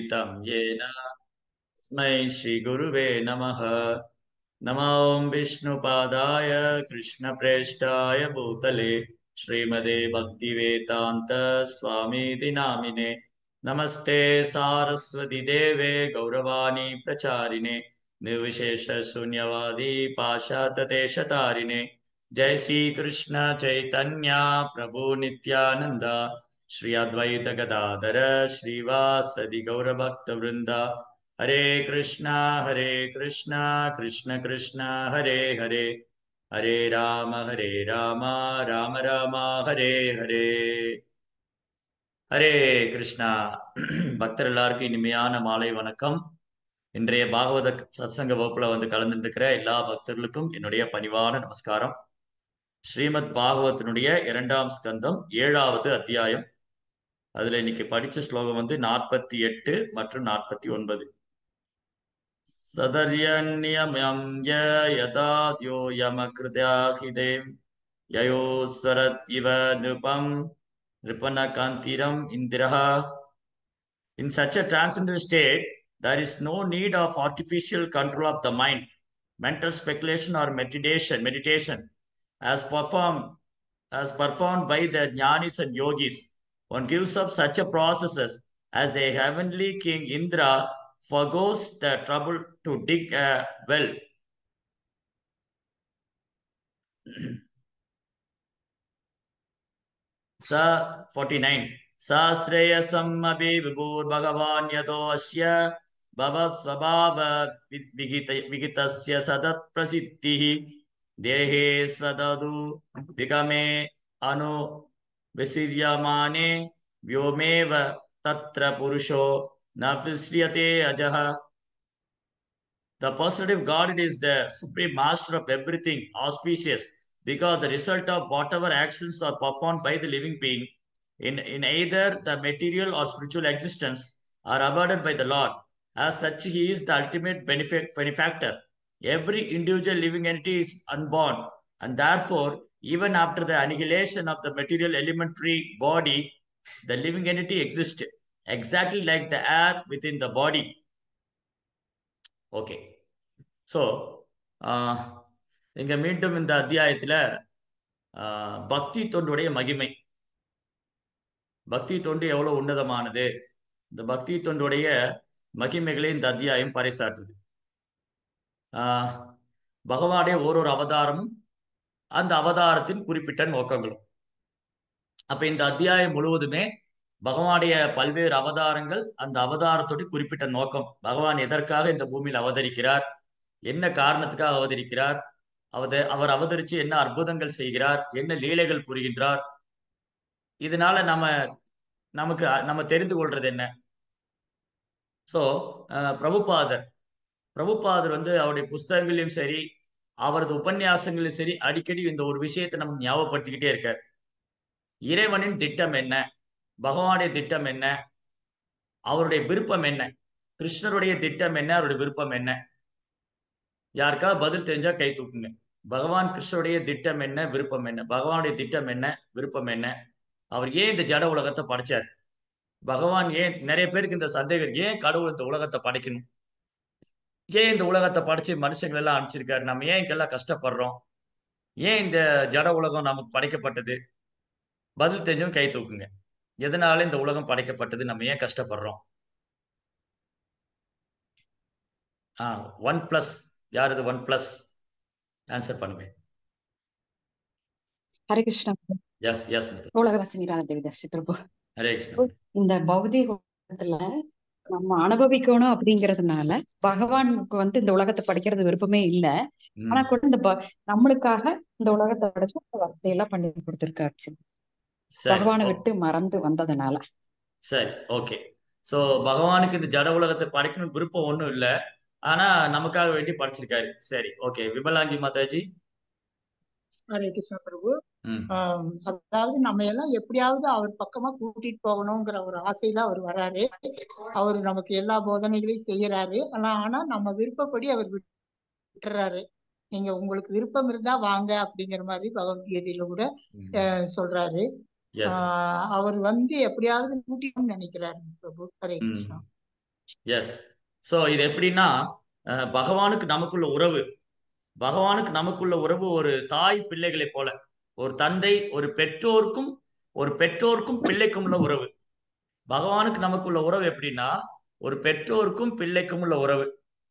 गीतं येन स्मै श्रीगुरुवे नमः नमो ॐ विष्णुपादाय कृष्णप्रेष्ठाय भूतले श्रीमदे भक्तिवेदान्त स्वामीति नामिने नमस्ते सारस्वती देवे गौरवाणी प्रचारिणे निर्विशेषशून्यवादी पाशातदेशतारिणे जय श्री कृष्ण चैतन्य प्रभु नित्यानंद श्री अद्वैत गदाधर श्रीवासदि गौरभक्तवृंद हरे कृष्णा हरे कृष्णा कृष्ण कृष्ण हरे हरे हरे राम हरे राम राम राम हरे हरे ஹரே கிருஷ்ணா பக்தர் எல்லாருக்கும் இனிமையான மாலை வணக்கம் இன்றைய பாகவத சத்சங்க வகுப்புல வந்து கலந்துட்டு இருக்கிற எல்லா பக்தர்களுக்கும் என்னுடைய பணிவான நமஸ்காரம் ஸ்ரீமத் பாகவத்தினுடைய இரண்டாம் ஸ்கந்தம் ஏழாவது அத்தியாயம் அதுல இன்னைக்கு படிச்ச ஸ்லோகம் வந்து நாற்பத்தி எட்டு மற்றும் நாற்பத்தி ஒன்பது சதர்யன்யம் யதாத்யோ யமகிருதாஹிதேம் யயோஸ்வரத் இவ நிருபம் நிருபனகாந்திரம் இந்திரஹா In such a transcendental state, there is no need of artificial control of the mind, mental speculation or meditation, meditation, as performed as performed by the jnanis and yogis. One gives up such a processes as the heavenly king Indra forgoes the trouble to dig a well. स 49 साश्रेयसम् अपि विभुर्भगवान् यतो अस्य भवस्वभाव विहित विहितस्य सतत्प्रसिद्धिः देहे स्वददु विगमे अनु विसीर्यमाने व्योमेव तत्र पुरुषो न विस्रियते अजः The personality of God is the supreme master of everything auspicious because the result of whatever actions are performed by the living being in, in either the material or spiritual existence are awarded by the Lord. As such, He is the ultimate benefit, benefactor. Every individual living entity is unborn, and therefore, even after the annihilation of the material elementary body, the living entity exists, exactly like the air within the body. Okay so இங்க மீண்டும் இந்த அத்தியாயத்துல பக்தி தொண்டுடைய மகிமை பக்தி தொண்டு எவ்வளவு உன்னதமானது இந்த பக்தி தொண்டுடைய மகிமைகளை இந்த அத்தியாயம் பறைசாற்றுது பகவானுடைய ஒரு அவதாரமும் அந்த அவதாரத்தின் குறிப்பிட்ட நோக்கங்களும் அப்ப இந்த அத்தியாயம் முழுவதுமே பகவானுடைய பல்வேறு அவதாரங்கள் அந்த அவதாரத்தோட குறிப்பிட்ட நோக்கம் பகவான் எதற்காக இந்த பூமியில் அவதரிக்கிறார் என்ன காரணத்துக்காக அவதரிக்கிறார் அவத அவர் அவதரிச்சு என்ன அற்புதங்கள் செய்கிறார் என்ன லீலைகள் புரிகின்றார் இதனால நம்ம நமக்கு நம்ம தெரிந்து கொள்றது என்ன ஸோ பிரபுபாதர் பிரபுபாதர் வந்து அவருடைய புஸ்தகங்களையும் சரி அவரது உபன்யாசங்களையும் சரி அடிக்கடி இந்த ஒரு விஷயத்தை நம்ம ஞாபகப்படுத்திக்கிட்டே இருக்கார் இறைவனின் திட்டம் என்ன பகவானுடைய திட்டம் என்ன அவருடைய விருப்பம் என்ன கிருஷ்ணருடைய திட்டம் என்ன அவருடைய விருப்பம் என்ன யாருக்கா பதில் தெரிஞ்சா கை தூக்குங்க பகவான் கிருஷ்ணருடைய திட்டம் என்ன விருப்பம் என்ன பகவானுடைய திட்டம் என்ன விருப்பம் என்ன அவர் ஏன் இந்த ஜட உலகத்தை படைச்சார் பகவான் ஏன் நிறைய பேருக்கு இந்த சந்தேகம் ஏன் கடவுள் இந்த உலகத்தை படைக்கணும் ஏன் இந்த உலகத்தை படைச்சு மனுஷங்கள் எல்லாம் அனுப்பிச்சிருக்காரு நம்ம ஏன் இங்கெல்லாம் கஷ்டப்படுறோம் ஏன் இந்த ஜட உலகம் நமக்கு படைக்கப்பட்டது பதில் தெரிஞ்சவங்க கை தூக்குங்க எதனால இந்த உலகம் படைக்கப்பட்டது நம்ம ஏன் கஷ்டப்படுறோம் ஆ ஒன் பிளஸ் யார் இது ஒன் பிளஸ் ஆன்சர் பண்ணுங்க ஹரே கிருஷ்ணா எஸ் எஸ் உலகவாசினிரான தேவிதாசி பிரபு ஹரே கிருஷ்ணா இந்த பௌதிக உலகத்துல நம்ம அனுபவிக்கணும் அப்படிங்கறதுனால பகவானுக்கு வந்து இந்த உலகத்தை படிக்கிறது விருப்பமே இல்ல ஆனா கூட இந்த நம்மளுக்காக இந்த உலகத்தை படைச்சு வசதியெல்லாம் பண்ணி கொடுத்திருக்காரு பகவானை விட்டு மறந்து வந்ததுனால சரி ஓகே சோ பகவானுக்கு இந்த ஜட உலகத்தை படைக்கணும் விருப்பம் ஒண்ணும் இல்ல ஆனா நமக்காக வேண்டி படைச்சிருக்காரு சரி ஓகே விமலாங்கி மாதாஜி ஹரே கிருஷ்ண பிரபு அதாவது நம்ம எல்லாம் எப்படியாவது அவர் பக்கமா கூட்டிட்டு போகணுங்கிற ஒரு ஆசையில அவர் வராரு அவர் நமக்கு எல்லா போதனைகளையும் செய்யறாரு ஆனா ஆனா நம்ம விருப்பப்படி அவர் விட்டுறாரு நீங்க உங்களுக்கு விருப்பம் இருந்தா வாங்க அப்படிங்கிற மாதிரி பகவத்கீதையில கூட சொல்றாரு அவர் வந்து எப்படியாவது கூட்டிட்டு நினைக்கிறாரு பிரபு ஹரே கிருஷ்ணா எஸ் ஸோ இது எப்படின்னா அஹ், பகவானுக்கு நமக்குள்ள உறவு பகவானுக்கு நமக்குள்ள உறவு ஒரு தாய் பிள்ளைகளை போல ஒரு தந்தை ஒரு பெற்றோருக்கும் ஒரு பெற்றோருக்கும் பிள்ளைக்கும் உள்ள உறவு பகவானுக்கு நமக்குள்ள உறவு எப்படின்னா ஒரு பெற்றோருக்கும் பிள்ளைக்கும் உள்ள உறவு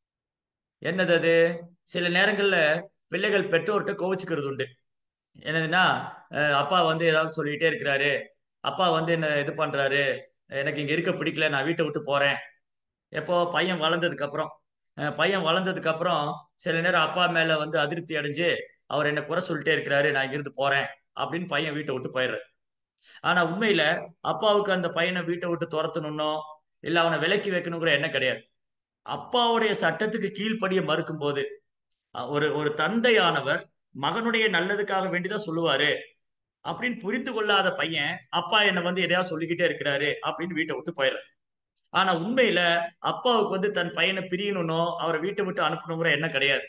என்னது அது சில நேரங்கள்ல பிள்ளைகள் பெற்றோர்கிட்ட கோவிச்சுக்கிறது உண்டு என்னதுன்னா அஹ், அப்பா வந்து ஏதாவது சொல்லிட்டே இருக்கிறாரு அப்பா வந்து என்ன இது பண்றாரு எனக்கு இங்க இருக்க பிடிக்கல நான் வீட்டை விட்டு போறேன் எப்போ பையன் வளர்ந்ததுக்கு அப்புறம் அஹ் பையன் வளர்ந்ததுக்கு அப்புறம் சில நேரம் அப்பா மேல வந்து அதிருப்தி அடைஞ்சு அவர் என்ன குறை சொல்லிட்டே இருக்கிறாரு நான் இங்கிருந்து போறேன் அப்படின்னு பையன் வீட்டை விட்டு போயிடுறாரு ஆனா உண்மையில அப்பாவுக்கு அந்த பையனை வீட்டை விட்டு துரத்தணும்னோ இல்ல அவனை விலக்கி வைக்கணுங்கிற எண்ணம் கிடையாது அப்பாவுடைய சட்டத்துக்கு கீழ்ப்படிய மறுக்கும் போது அஹ் ஒரு ஒரு தந்தையானவர் மகனுடைய நல்லதுக்காக வேண்டிதான் சொல்லுவாரு அப்படின்னு புரிந்து கொள்ளாத பையன் அப்பா என்ன வந்து எதையாவது சொல்லிக்கிட்டே இருக்கிறாரு அப்படின்னு வீட்டை விட்டு போயிடுறாரு ஆனா உண்மையில அப்பாவுக்கு வந்து தன் பையனை பிரியணும்னோ அவரை வீட்டை விட்டு அனுப்பணுங்கிற எண்ணம் கிடையாது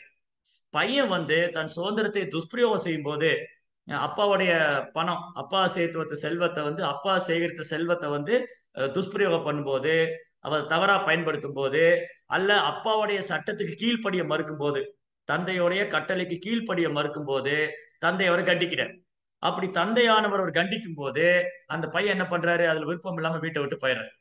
பையன் வந்து தன் சுதந்திரத்தை துஷ்பிரயோகம் செய்யும் போது அஹ் அப்பாவுடைய பணம் அப்பா சேர்த்து வைத்த செல்வத்தை வந்து அப்பா சேகரித்த செல்வத்தை வந்து அஹ், துஷ்பிரயோகம் பண்ணும்போது அவர் தவறா பயன்படுத்தும் போது அல்ல அப்பாவுடைய சட்டத்துக்கு கீழ்ப்படிய மறுக்கும் போது தந்தையுடைய கட்டளைக்கு கீழ்ப்படிய மறுக்கும் போது தந்தை அவரை கண்டிக்கிறார் அப்படி தந்தையானவர் அவர் கண்டிக்கும் போது அந்த பையன் என்ன பண்றாரு அதுல விருப்பம் இல்லாம வீட்டை விட்டு போயிடுறாரு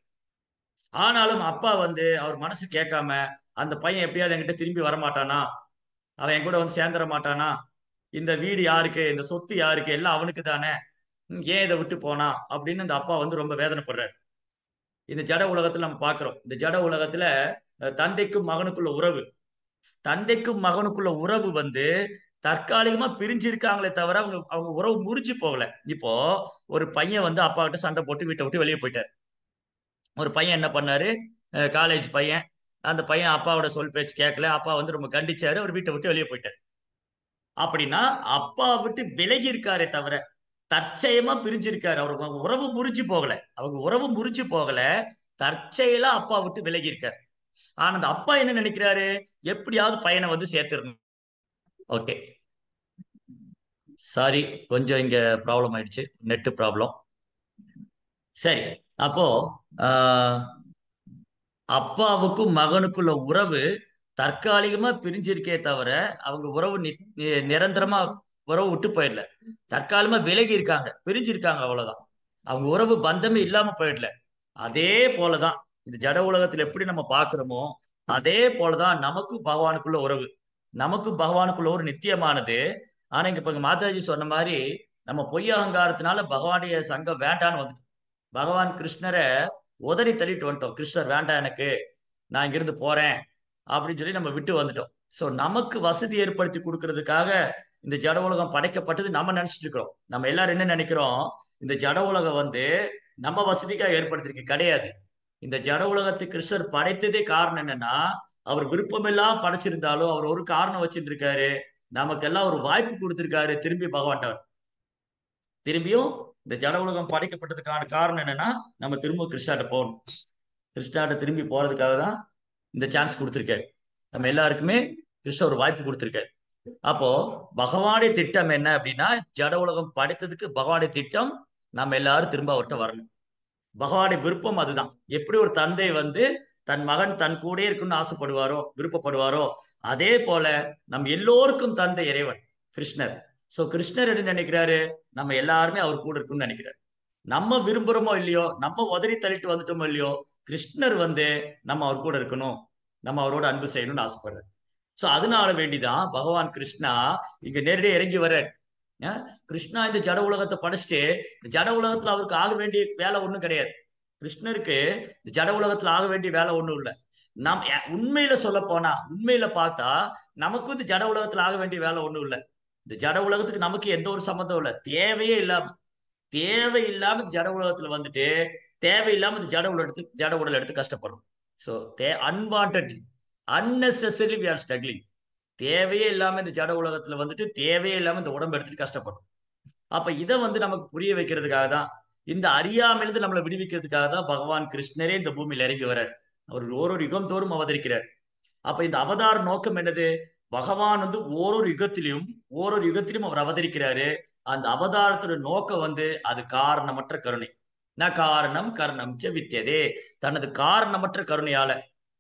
ஆனாலும் அப்பா வந்து அவர் மனசு கேட்காம அந்த பையன் எப்படியாவது என்கிட்ட திரும்பி வரமாட்டானா அவன் என் கூட வந்து சேர்ந்துட மாட்டானா இந்த வீடு யாருக்கு இந்த சொத்து யாருக்கு எல்லாம் அவனுக்கு தானே ம், ஏன் இதை விட்டு போனா அப்படின்னு அந்த அப்பா வந்து ரொம்ப வேதனைப்படுறாரு இந்த ஜட உலகத்துல நம்ம பாக்குறோம் இந்த ஜட உலகத்துல அஹ், தந்தைக்கும் மகனுக்குள்ள உறவு தந்தைக்கும் மகனுக்குள்ள உறவு வந்து தற்காலிகமா பிரிஞ்சிருக்காங்களே தவிர அவங்க அவங்க உறவு முறிஞ்சு போகல இப்போ ஒரு பையன் வந்து அப்பா கிட்ட சண்டை போட்டு வீட்டை விட்டு வெளியே போயிட்டார் ஒரு பையன் என்ன பண்ணாரு காலேஜ் பையன் அந்த பையன் அப்பாவோட சொல் பேச்சு கேட்கல அப்பா வந்து ரொம்ப கண்டிச்சாரு அவர் வீட்டை விட்டு வெளியே போயிட்டார் அப்படின்னா அப்பா விட்டு விலகி இருக்காரே தவிர தற்செயமா பிரிஞ்சிருக்காரு அவர் அவங்க உறவு முறிஞ்சு போகல அவங்க உறவு முறிஞ்சு போகல தற்செயலா அப்பா விட்டு விலகி இருக்காரு ஆனா அந்த அப்பா என்ன நினைக்கிறாரு எப்படியாவது பையனை வந்து சேர்த்துடணும் ஓகே சாரி கொஞ்சம் இங்க ப்ராப்ளம் ஆயிடுச்சு நெட் ப்ராப்ளம் சரி அப்போ ஆஹ், அப்பாவுக்கும் மகனுக்குள்ள உறவு தற்காலிகமா பிரிஞ்சிருக்கே தவிர அவங்க உறவு நி- நி- நிரந்தரமா உறவு விட்டு போயிடல தற்காலிகமா விலகி இருக்காங்க பிரிஞ்சிருக்காங்க அவ்வளவுதான் அவங்க உறவு பந்தமே இல்லாம போயிடல அதே போலதான் இந்த ஜட உலகத்துல எப்படி நம்ம பாக்குறோமோ அதே போலதான் நமக்கும் பகவானுக்குள்ள உறவு நமக்கும் பகவானுக்குள்ள ஒரு நித்தியமானது ஆனா இங்க இப்ப இங்க மாதாஜி சொன்ன மாதிரி நம்ம பொய் அகங்காரத்தினால பகவானுடைய சங்கம் வேண்டான்னு வந்துட்டோம் பகவான் கிருஷ்ணரை உதறி தள்ளிட்டு வந்துட்டோம் கிருஷ்ணர் வேண்டாம் எனக்கு நான் இங்கிருந்து போறேன் அப்படின்னு சொல்லி நம்ம விட்டு வந்துட்டோம் சோ நமக்கு வசதி ஏற்படுத்தி கொடுக்கறதுக்காக இந்த ஜட உலகம் படைக்கப்பட்டது நம்ம நினைச்சிட்டு இருக்கிறோம் நம்ம எல்லாரும் என்ன நினைக்கிறோம் இந்த ஜட உலகம் வந்து நம்ம வசதிக்காக ஏற்படுத்திருக்கு கிடையாது இந்த ஜட உலகத்தை கிருஷ்ணர் படைத்ததே காரணம் என்னன்னா அவர் விருப்பமெல்லாம் படைச்சிருந்தாலும் அவர் ஒரு காரணம் வச்சுட்டு இருக்காரு நமக்கெல்லாம் ஒரு வாய்ப்பு கொடுத்திருக்காரு திரும்பி பகவான்டவர் திரும்பியும் இந்த ஜட உலகம் படைக்கப்பட்டதுக்கான காரணம் என்னன்னா நம்ம திரும்ப கிருஷ்ணாட்ட போகணும் கிருஷ்ணாட்ட திரும்பி போறதுக்காக தான் இந்த சான்ஸ் கொடுத்திருக்காரு நம்ம எல்லாருக்குமே கிருஷ்ண ஒரு வாய்ப்பு கொடுத்திருக்காரு அப்போ பகவானுடைய திட்டம் என்ன அப்படின்னா ஜட உலகம் படைத்ததுக்கு பகவானுடைய திட்டம் நம்ம எல்லாரும் திரும்ப அவர்கிட்ட வரணும் பகவானுடைய விருப்பம் அதுதான் எப்படி ஒரு தந்தை வந்து தன் மகன் தன் கூடயே இருக்குன்னு ஆசைப்படுவாரோ விருப்பப்படுவாரோ அதே போல நம் எல்லோருக்கும் தந்தை இறைவன் கிருஷ்ணர் சோ கிருஷ்ணர் என்ன நினைக்கிறாரு நம்ம எல்லாருமே அவர் கூட இருக்குன்னு நினைக்கிறாரு நம்ம விரும்புறோமோ இல்லையோ நம்ம உதறி தள்ளிட்டு வந்துட்டோமோ இல்லையோ கிருஷ்ணர் வந்து நம்ம அவர் கூட இருக்கணும் நம்ம அவரோட அன்பு செய்யணும்னு ஆசைப்படுறாரு சோ அதனால வேண்டிதான் பகவான் கிருஷ்ணா இங்க நேரடியாக இறங்கி வர்றார் ஏன்? கிருஷ்ணா இந்த ஜட உலகத்தை படைச்சிட்டு இந்த ஜட உலகத்துல அவருக்கு ஆக வேண்டிய வேலை ஒண்ணும் கிடையாது கிருஷ்ணருக்கு இந்த ஜட உலகத்துல ஆக வேண்டிய வேலை ஒண்ணும் இல்லை நம் எ- உண்மையில சொல்ல போனா உண்மையில பார்த்தா நமக்கும் இந்த ஜட உலகத்துல ஆக வேண்டிய வேலை ஒண்ணும் இல்லை இந்த ஜட உலகத்துக்கு நமக்கு எந்த ஒரு சம்மந்தம் இல்லை தேவையே இல்லாம தேவையில்லாம இந்த ஜட உலகத்துல வந்துட்டு தேவையில்லாம இந்த ஜட உலக எடுத்து ஜட உடல் எடுத்து கஷ்டப்படுறோம் so they unwanted unnecessarily we are struggling தேவையே இல்லாம இந்த ஜட உலகத்துல வந்துட்டு தேவையே இல்லாம இந்த உடம்பு எடுத்துட்டு கஷ்டப்படுறோம் அப்ப இதை வந்து நமக்கு புரிய வைக்கிறதுக்காக தான் இந்த அறியாமையிலிருந்து நம்மளை விடுவிக்கிறதுக்காக தான் பகவான் கிருஷ்ணரே இந்த பூமியில இறங்கி வர்றார் அவர் ஓரொரு யுகம் தோறும் அவதரிக்கிறார் அப்ப இந்த அவதார நோக்கம் என்னது பகவான் வந்து ஓரொரு யுகத்திலும் ஓரொரு யுகத்திலும் அவர் அவதரிக்கிறாரு அந்த அவதாரத்தோட நோக்கம் வந்து அது காரணமற்ற கருணை ந காரணம் கர்ணம் ச வித்தியதே தனது காரணமற்ற கருணையால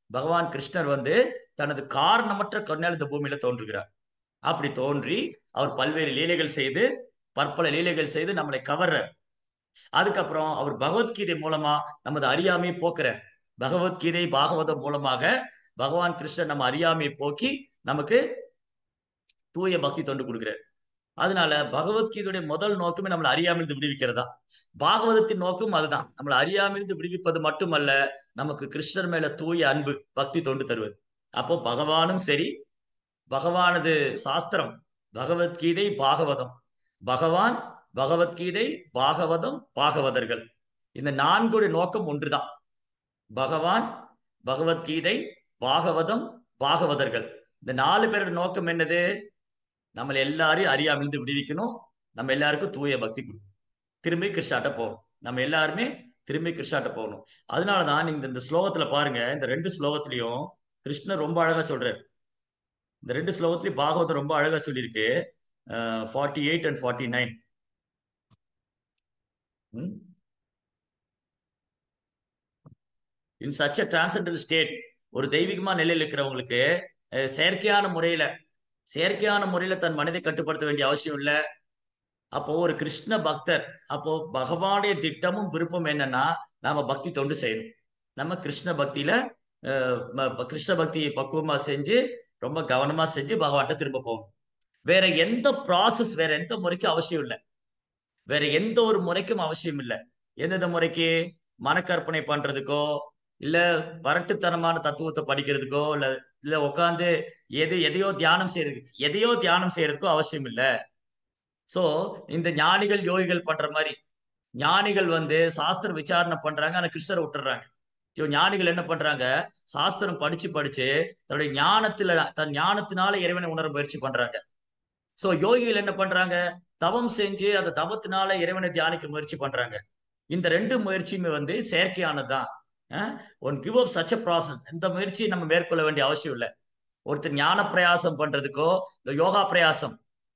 பகவான் கிருஷ்ணர் வந்து தனது காரணமற்ற கருணையால் இந்த பூமியில தோன்றுகிறார் அப்படி தோன்றி அவர் பல்வேறு லீலைகள் செய்து பற்பல லீலைகள் செய்து நம்மளை கவர்றார் அதுக்கப்புறம் அவர் பகவத்கீதை மூலமா நமது அறியாமையை போக்குறார் பகவத்கீதை பாகவதம் மூலமாக பகவான் கிருஷ்ணர் நம்ம அறியாமையை போக்கி நமக்கு தூய பக்தி தொண்டு கொடுக்கிறார் அதனால பகவத்கீதையுடைய முதல் நோக்கமே நம்மளை அறியாமிருந்து விடுவிக்கிறதா பாகவதத்தின் நோக்கம் அதுதான் நம்மளை அறியாமிருந்து விடுவிப்பது மட்டுமல்ல நமக்கு கிருஷ்ணர் மேல தூய அன்பு பக்தி தொண்டு தருவது அப்போ பகவானும் சரி பகவானது சாஸ்திரம் பகவத்கீதை பாகவதம் பகவான் பகவத்கீதை பாகவதம் பாகவதர்கள் இந்த நான்குடைய நோக்கம் ஒன்றுதான் பகவான் பகவத்கீதை பாகவதம் பாகவதர்கள் இந்த நாலு பேரோட நோக்கம் என்னது நம்ம எல்லாரையும் அறியாமிருந்து விடுவிக்கணும் நம்ம எல்லாருக்கும் தூய பக்தி கொடுக்கணும் திரும்பி கிருஷ்ணாட்ட போகணும் நம்ம எல்லாருமே திரும்பி கிருஷ்ணாட்ட போகணும் அதனாலதான் நீங்க இந்த ஸ்லோகத்துல பாருங்க இந்த ரெண்டு ஸ்லோகத்திலையும் கிருஷ்ணர் ரொம்ப அழகா சொல்றாரு இந்த ரெண்டு ஸ்லோகத்திலையும் பாகவதம் ரொம்ப அழகா சொல்லியிருக்கு forty eight and forty nine in such a transcendental state ஒரு தெய்வீகமான நிலையில் இருக்கிறவங்களுக்கு செயற்கையான முறையில செயற்கையான முறையில தன் மனதை கட்டுப்படுத்த வேண்டிய அவசியம் இல்லை அப்போ ஒரு கிருஷ்ண பக்தர் அப்போ பகவானுடைய திட்டமும் விருப்பம் என்னன்னா நாம பக்தி தொண்டு செய்யணும் நம்ம கிருஷ்ண பக்தியில கிருஷ்ண பக்தியை பக்குவமா செஞ்சு ரொம்ப கவனமா செஞ்சு பகவான்கிட்ட திரும்ப போகணும் வேற எந்த ப்ராசஸ் வேற எந்த முறைக்கும் அவசியம் இல்லை வேற எந்த ஒரு முறைக்கும் அவசியம் இல்லை எந்தெந்த முறைக்கு மனக்கற்பனை பண்றதுக்கோ இல்ல வரட்டுத்தனமான தத்துவத்தை படிக்கிறதுக்கோ இல்ல இல்ல உட்காந்து எது எதையோ தியானம் செய்யறதுக்கு எதையோ தியானம் செய்யறதுக்கோ அவசியம் இல்லை சோ இந்த ஞானிகள் யோகிகள் பண்ற மாதிரி ஞானிகள் வந்து சாஸ்திர விசாரணை பண்றாங்க ஆனா கிருஷ்ணரை விட்டுறாங்க ஞானிகள் என்ன பண்றாங்க சாஸ்திரம் படிச்சு படிச்சு தன்னுடைய ஞானத்துல தன் ஞானத்தினால இறைவனை உணர முயற்சி பண்றாங்க சோ யோகிகள் என்ன பண்றாங்க தவம் செஞ்சு அந்த தவத்தினால இறைவனை தியானிக்க முயற்சி பண்றாங்க இந்த ரெண்டு முயற்சியுமே வந்து செயற்கையானதுதான் one give up such a process இந்த முயற்சியை நம்ம மேற்கொள்ள வேண்டிய அவசியம் இல்லை ஒருத்தர் ஞான பிரயாசம் பண்றதுக்கோ இல்லை யோகா பிரயாசம்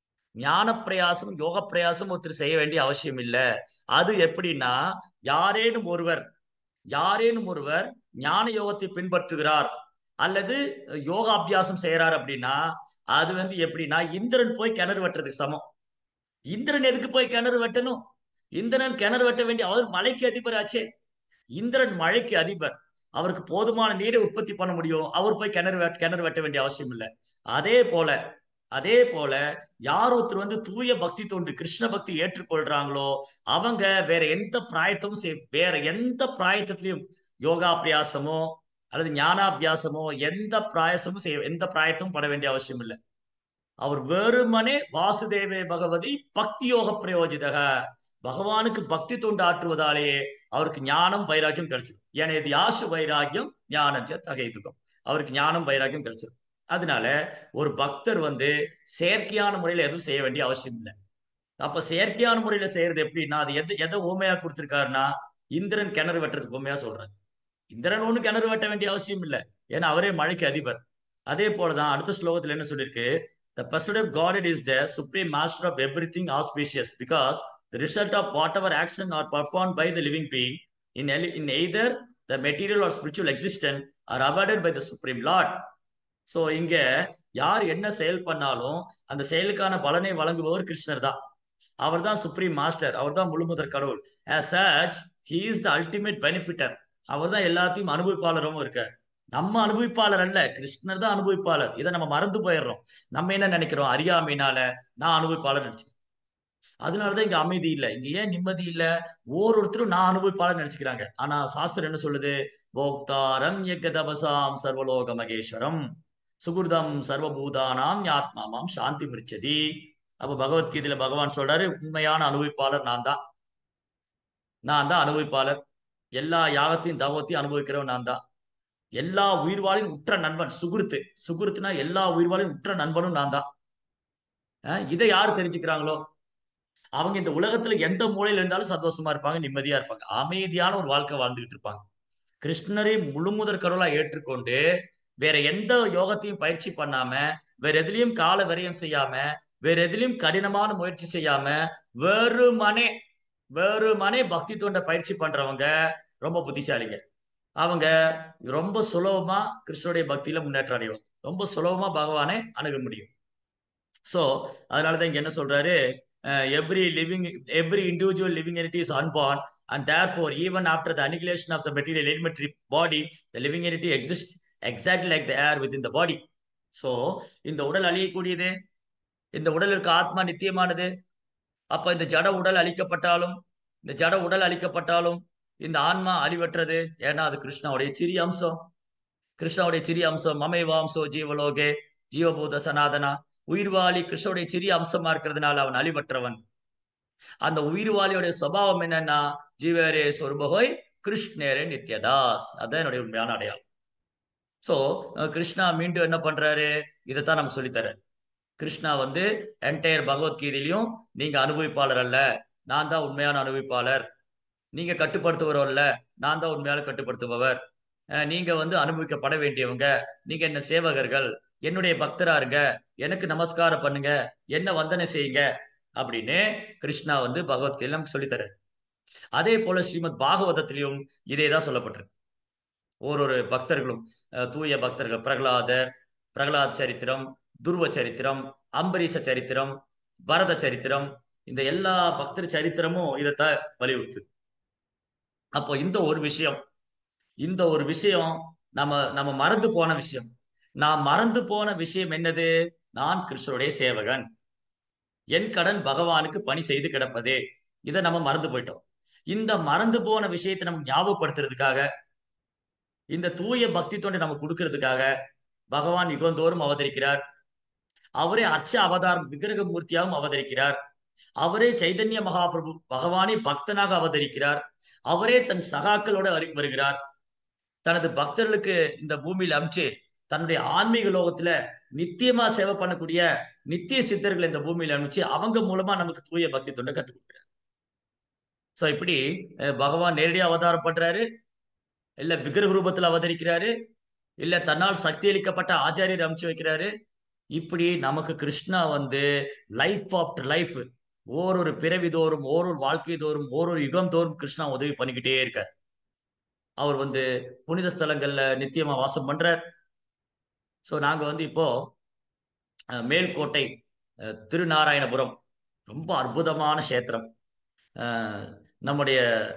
ஞான பிரயாசம் யோக பிரயாசம் ஒருத்தர் செய்ய வேண்டிய அவசியம் இல்லை அது எப்படின்னா யாரேனும் ஒருவர் யாரேனும் ஒருவர் ஞான யோகத்தை பின்பற்றுகிறார் அல்லது யோகாபியாசம் செய்யறார் அப்படின்னா அது வந்து எப்படின்னா இந்திரன் போய் கிணறு வெட்டுறதுக்கு சமம் இந்திரன் எதுக்கு போய் கிணறு வெட்டணும் இந்திரன் கிணறு வெட்ட வேண்டிய அவர் மலைக்கு அதிபர் ஆச்சே இந்திரன் மழைக்கு அதிபர் அவருக்கு போதுமான நீரை உற்பத்தி பண்ண முடியும் அவர் போய் கிணறு வெட்ட கிணறு வெட்ட வேண்டிய அவசியம் இல்லை அதே போல அதே போல யார் ஒருத்தர் வந்து தூய பக்தி தொண்டு கிருஷ்ண பக்தி ஏற்றுக்கொள்றாங்களோ அவங்க வேற எந்த பிராயத்தமும் செய் வேற எந்த பிராயத்திலையும் யோகா பிரியாசமோ அல்லது ஞானாபியாசமோ எந்த பிராயசமும் செய்ய எந்த பிராயத்தமும் பட வேண்டிய அவசியம் இல்லை அவர் வெறுமனே வாசுதேவே பகவதி பக்தி யோக பிரயோஜிதக பகவானுக்கு பக்தி தொண்டு ஆற்றுவதாலேயே அவருக்கு ஞானம் வைராக்கியம் கிடைச்சிடும் ஏன்னா இது யாசு வைராக்கியம் ஞானம் தகைதுகம் அவருக்கு ஞானம் வைராக்கியம் கிடைச்சிடும் அதனால ஒரு பக்தர் வந்து செயற்கையான முறையில எதுவும் செய்ய வேண்டிய அவசியம் இல்லை அப்ப செயற்கையான முறையில செய்யறது எப்படின்னா அது எது எதை ஓமையா கொடுத்திருக்காருன்னா இந்திரன் கிணறு வெட்டுறதுக்கு ஓமையா சொல்றாங்க இந்திரன் ஒண்ணு கிணறு வெட்ட வேண்டிய அவசியம் இல்லை ஏன்னா அவரே மழைக்கு அதிபர் அதே போலதான் அடுத்த ஸ்லோகத்துல என்ன சொல்லியிருக்கு The pursuit of God is the supreme master of everything auspicious because the result of whatever action are performed by the living being in, in either the material or spiritual existence are awarded by the supreme Lord. So இங்க யார் என்ன செயல் பண்ணாலும் அந்த செயலுக்கான பலனை வழங்குபவர் கிருஷ்ணர் தான் அவர் தான் சுப்ரீம் மாஸ்டர் அவர் தான் முழுமுதற் கடவுள் as such he is the ultimate benefiter அவர் தான் எல்லாத்தையும் அனுபவிப்பாளரும் இருக்கார் நம்ம அனுபவிப்பாளர் அல்ல கிருஷ்ணர் தான் அனுபவிப்பாளர் இதை நம்ம மறந்து போயிடுறோம் நம்ம என்ன நினைக்கிறோம் அறியாமைனால நான் அனுபவிப்பாளர் நினைச்சு அதனாலதான் இங்க அமைதி இல்லை இங்க ஏன் நிம்மதி இல்ல ஒவ்வொருத்தரும் நான் அனுபவிப்பாளர் நினைச்சுக்கிறாங்க ஆனா சாஸ்திரம் என்ன சொல்லுது போக்தாரம் யக்கதபசாம் சர்வலோக மகேஸ்வரம் சுகுர்தம் சர்வபூதானாம் யாத்மாமாம் சாந்தி மிரிச்சதி அப்ப பகவத்கீதையில பகவான் சொல்றாரு உண்மையான அனுபவிப்பாளர் நான் தான் நான் தான் அனுபவிப்பாளர் எல்லா யாகத்தையும் தவத்தையும் அனுபவிக்கிறவன் நான் தான் எல்லா உயிர்வாளின் உற்ற நண்பன் சுகுருத்து சுகுருத்துனா எல்லா உயிர்வாளின் உற்ற நண்பனும் நான் தான் இதை யாரு தெரிஞ்சுக்கிறாங்களோ அவங்க இந்த உலகத்துல எந்த மூலையில இருந்தாலும் சந்தோஷமா இருப்பாங்க நிம்மதியா இருப்பாங்க அமைதியான ஒரு வாழ்க்கை வாழ்ந்துகிட்டு இருப்பாங்க கிருஷ்ணரை முழுமுதற் கடவுளா ஏற்றுக்கொண்டு வேற எந்த யோகத்தையும் பயிற்சி பண்ணாம வேற எதுலயும் கால விரயம் செய்யாம வேற எதுலயும் கடினமான முயற்சி செய்யாம வெறுமனே வெறுமனே பக்தி தொண்டை பயிற்சி பண்றவங்க ரொம்ப புத்திசாலிங்க அவங்க ரொம்ப சுலபமா கிருஷ்ணனுடைய பக்தியில முன்னேற்றம் அடைவாங்க ரொம்ப சுலபமா பகவானை அணுக முடியும் ஸோ அதனாலதான் இங்க என்ன சொல்றாரு every living every individual living entity is unborn and therefore even after the annihilation of the material elementary body the living entity exist exactly like the air within the body so இந்த உடல் அழியக்கூடியது இந்த உடல் இருக்க ஆத்மா நித்தியமானது அப்ப இந்த ஜட உடல் அழிக்கப்பட்டாலும் இந்த ஜட உடல் அழிக்கப்பட்டாலும் இந்த ஆன்மா அழிவற்றது ஏன்னா அது கிருஷ்ணாவுடைய சிறிய அம்சம் கிருஷ்ணாவுடைய சிறிய அம்சம் மமைவாம்சோ ஜீவலோகே ஜீவபூத சனாதனா உயிர்வாளி கிருஷ்ணனுடைய சிறிய அம்சமா இருக்கிறதுனால அவன் அழிவற்றவன் அந்த உயிர்வாளியோடைய சுவாவம் என்னன்னா ஜீவரே சொர்பகோய் கிருஷ்ணரே நித்யதாஸ் அதான் என்னுடைய உண்மையான அடையாளம் சோ கிருஷ்ணா மீண்டும் என்ன பண்றாரு இதைத்தான் நம்ம சொல்லித்தர கிருஷ்ணா வந்து என்டையர் பகவத்கீதையிலையும் நீங்க அனுபவிப்பாளர் அல்ல நான் தான் உண்மையான அனுபவிப்பாளர் நீங்க கட்டுப்படுத்துவர் அல்ல நான் தான் உண்மையால கட்டுப்படுத்துபவர் நீங்க வந்து அனுபவிக்கப்பட வேண்டியவங்க நீங்க என்ன சேவகர்கள் என்னுடைய பக்தரா இருங்க எனக்கு நமஸ்காரம் பண்ணுங்க என்ன வந்தனை செய்யுங்க அப்படின்னு கிருஷ்ணா வந்து பகவத்கீதை நமக்கு சொல்லித்தர அதே போல ஸ்ரீமத் பாகவதத்திலையும் இதே தான் சொல்லப்பட்டிருக்கு ஒரு ஒரு பக்தர்களும் தூய பக்தர்கள் பிரகலாதர் பிரகலாத் சரித்திரம் துருவ சரித்திரம் அம்பரீஷ சரித்திரம் பரத சரித்திரம் இந்த எல்லா பக்தர் சரித்திரமும் இதைத்தான் வலியுறுத்து அப்போ இந்த ஒரு விஷயம் இந்த ஒரு விஷயம் நம்ம நம்ம மறந்து போன விஷயம் நான் மறந்து போன விஷயம் என்னது நான் கிருஷ்ணருடைய சேவகன் என் கடன் பகவானுக்கு பணி செய்து கிடப்பதே இதை நம்ம மறந்து போயிட்டோம் இந்த மறந்து போன விஷயத்தை நம்ம ஞாபகப்படுத்துறதுக்காக இந்த தூய பக்தி தொண்டை நம்ம கொடுக்கறதுக்காக பகவான் யுகந்தோறும் அவதரிக்கிறார் அவரே அர்ச்ச அவதாரம் விக்கிரக மூர்த்தியாகவும் அவதரிக்கிறார் அவரே சைதன்ய மகாபிரபு பகவானே பக்தனாக அவதரிக்கிறார் அவரே தன் சகாக்களோட வருகிறார் தனது பக்தர்களுக்கு இந்த பூமியில அமைச்சு தன்னுடைய ஆன்மீக லோகத்துல நித்தியமா சேவை பண்ணக்கூடிய நித்திய சித்தர்கள் இந்த பூமியில அனுப்பிச்சு அவங்க மூலமா நமக்கு தூய பக்தி தொண்டை கத்துக் கொடுக்குறாரு சோ இப்படி பகவான் நேரடியா அவதாரம் பண்றாரு இல்ல விக்கிரக ரூபத்துல அவதரிக்கிறாரு இல்ல தன்னால் சக்தி அளிக்கப்பட்ட ஆச்சாரியர் அமைச்சு வைக்கிறாரு இப்படி நமக்கு கிருஷ்ணா வந்து லைஃப் ஆஃப்டர் லைஃப் ஓரொரு பிறவி தோறும் ஓரொரு வாழ்க்கை தோறும் ஓரொரு யுகம் தோறும் கிருஷ்ணா உதவி பண்ணிக்கிட்டே இருக்கார் அவர் வந்து புனித ஸ்தலங்கள்ல நித்தியமா வாசம் பண்றார் ஸோ நாங்க வந்து இப்போ மேல்கோட்டை திருநாராயணபுரம் ரொம்ப அற்புதமான கஷேத்திரம் நம்முடைய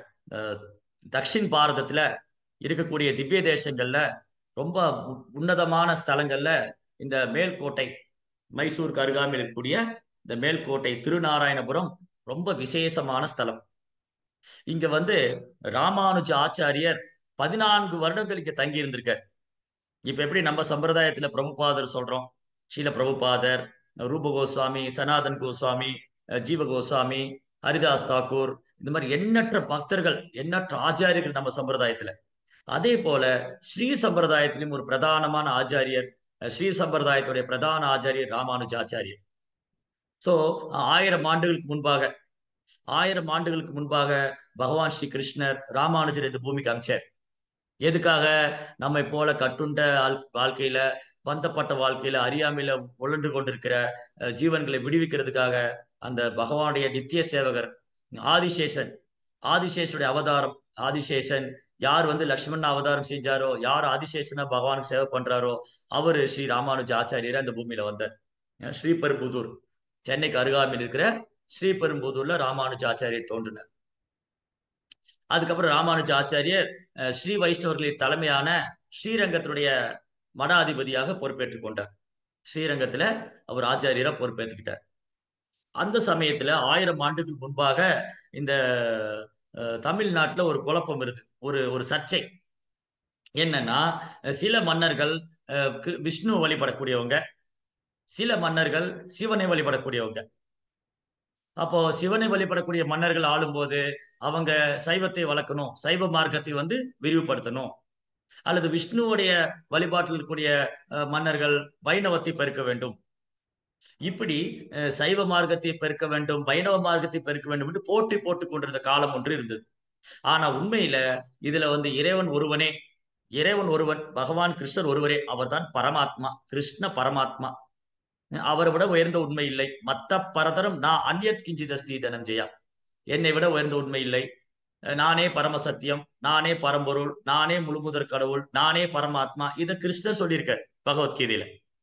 தக்ஷின் பாரதத்துல இருக்கக்கூடிய திவ்ய தேசங்கள்ல ரொம்ப உன்னதமான ஸ்தலங்கள்ல இந்த மேல்கோட்டை மைசூருக்கு அருகாமையில் இருக்கக்கூடிய இந்த மேல்கோட்டை திருநாராயணபுரம் ரொம்ப விசேஷமான ஸ்தலம் இங்க வந்து ராமானுஜ ஆச்சாரியர் பதினான்கு வருடங்கள் இங்க தங்கி இருந்திருக்கார் இப்ப எப்படி நம்ம சம்பிரதாயத்துல பிரபுபாதர் சொல்றோம் ஸ்ரீல பிரபுபாதர் ரூப கோஸ்வாமி சனாதன் கோஸ்வாமி ஜீவ கோஸ்வாமி ஹரிதாஸ் தாக்கூர் இந்த மாதிரி எண்ணற்ற பக்தர்கள் எண்ணற்ற ஆச்சாரியர்கள் நம்ம சம்பிரதாயத்துல அதே போல ஸ்ரீ சம்பிரதாயத்திலும் ஒரு பிரதானமான ஆச்சாரியர் ஸ்ரீ சம்பிரதாயத்துடைய பிரதான ஆச்சாரியர் ராமானுஜ ஆச்சாரியர் சோ ஆயிரம் ஆண்டுகளுக்கு முன்பாக ஆயிரம் ஆண்டுகளுக்கு முன்பாக பகவான் ஸ்ரீ கிருஷ்ணர் ராமானுஜர் இந்த பூமிக்கு அமைச்சார் எதுக்காக நம்மை போல கட்டுண்ட வாழ்க்கையில பந்தப்பட்ட வாழ்க்கையில அறியாமையில உழன்று கொண்டிருக்கிற ஜீவன்களை விடுவிக்கிறதுக்காக அந்த பகவானுடைய நித்திய சேவகர் ஆதிசேஷன் ஆதிசேஷனுடைய அவதாரம் ஆதிசேஷன் யார் வந்து லக்ஷ்மண் அவதாரம் செஞ்சாரோ யார் ஆதிசேஷனா பகவானுக்கு சேவை பண்றாரோ அவரு ஸ்ரீ ராமானுஜ ஆச்சாரியர் அந்த பூமியில வந்தார் ஸ்ரீபெரும்புதூர் சென்னைக்கு அருகாமையில் இருக்கிற ஸ்ரீபெரும்புதூர்ல ராமானுஜ ஆச்சாரியர் தோன்றினார் அதுக்கப்புறம் ராமானுஜ ஆச்சாரியர் ஸ்ரீ வைஷ்ணவர்களின் தலைமையான ஸ்ரீரங்கத்தினுடைய மடாதிபதியாக பொறுப்பேற்றுக் கொண்டார் ஸ்ரீரங்கத்துல அவர் ஆச்சாரியரா பொறுப்பேற்றுக்கிட்டார் அந்த சமயத்துல ஆயிரம் ஆண்டுகள் முன்பாக இந்த தமிழ்நாட்டுல ஒரு குழப்பம் இருக்கு ஒரு ஒரு சர்ச்சை என்னன்னா சில மன்னர்கள் விஷ்ணு வழிபடக்கூடியவங்க சில மன்னர்கள் சிவனை வழிபடக்கூடியவங்க அப்போ சிவனை வழிபடக்கூடிய மன்னர்கள் ஆளும்போது அவங்க சைவத்தை வளர்க்கணும் சைவ மார்க்கத்தை வந்து விரிவுபடுத்தணும் அல்லது விஷ்ணுவுடைய வழிபாட்டில் இருக்கக்கூடிய மன்னர்கள் வைணவத்தை பெருக்க வேண்டும் இப்படி சைவ மார்க்கத்தை பெருக்க வேண்டும் வைணவ மார்க்கத்தை பெருக்க வேண்டும் என்று போட்டி போட்டுக் கொண்டிருந்த காலம் ஒன்று இருந்தது ஆனா உண்மையில இதுல வந்து இறைவன் ஒருவனே இறைவன் ஒருவன் பகவான் கிருஷ்ணர் ஒருவரே அவர்தான் பரமாத்மா கிருஷ்ண பரமாத்மா அவரை விட உயர்ந்த உண்மை இல்லை மத்த பரதரம் நான் அந்யத் கிஞ்சித ஸ்ரீ தனஞ்சயா என்னை விட உயர்ந்த உண்மை இல்லை நானே பரமசத்தியம் நானே பரம்பொருள் நானே முழுமுதற் கடவுள் நானே பரமாத்மா இதை கிருஷ்ணர் சொல்லியிருக்கார் பகவத்கீதையில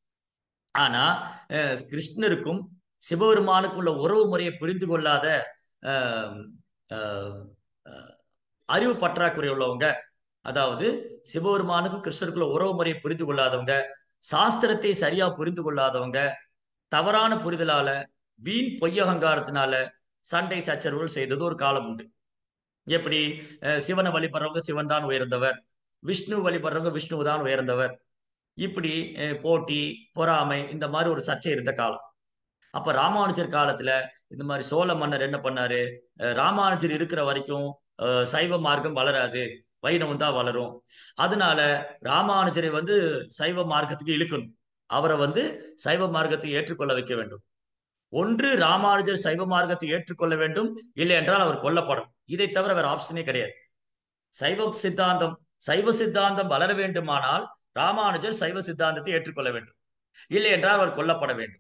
ஆனா அஹ், கிருஷ்ணருக்கும் சிவபெருமானுக்கும் உள்ள உறவு முறையை புரிந்து கொள்ளாத அஹ், அஹ், அஹ், அறிவு பற்றாக்குறை உள்ளவங்க அதாவது சிவபெருமானுக்கும் கிருஷ்ணருக்குள்ள உறவு முறையை புரிந்து கொள்ளாதவங்க சாஸ்திரத்தை சரியா புரிந்து கொள்ளாதவங்க தவறான புரிதலால வீண் பொய்யகங்காரத்தினால சண்டை சச்சரவுகள் செய்தது ஒரு காலம் உண்டு எப்படி அஹ், சிவனை வழிபடுறவங்க சிவன் தான் உயர்ந்தவர் விஷ்ணு வழிபடுறவங்க விஷ்ணு தான் உயர்ந்தவர் இப்படி அஹ், போட்டி பொறாமை இந்த மாதிரி ஒரு சர்ச்சை இருந்த காலம் அப்ப ராமானுஜர் காலத்துல இந்த மாதிரி சோழ மன்னர் என்ன பண்ணாரு அஹ், ராமானுஜர் இருக்கிற வரைக்கும் அஹ், சைவ மார்க்கம் வளராது வைணவம் தான் வளரும் அதனால ராமானுஜரை வந்து சைவ மார்க்கத்துக்கு இழுக்கணும் அவரை வந்து சைவ மார்க்கத்தை ஏற்றுக்கொள்ள வைக்க வேண்டும் ஒன்று ராமானுஜர் சைவ மார்க்கத்தை ஏற்றுக்கொள்ள வேண்டும் இல்லை என்றால் அவர் கொல்லப்படும் இதை தவிர வேற ஆப்ஷனே கிடையாது சைவ சித்தாந்தம் சைவ சித்தாந்தம் வளர வேண்டுமானால் ராமானுஜர் சைவ சித்தாந்தத்தை ஏற்றுக்கொள்ள வேண்டும் இல்லை என்றால் அவர் கொல்லப்பட வேண்டும்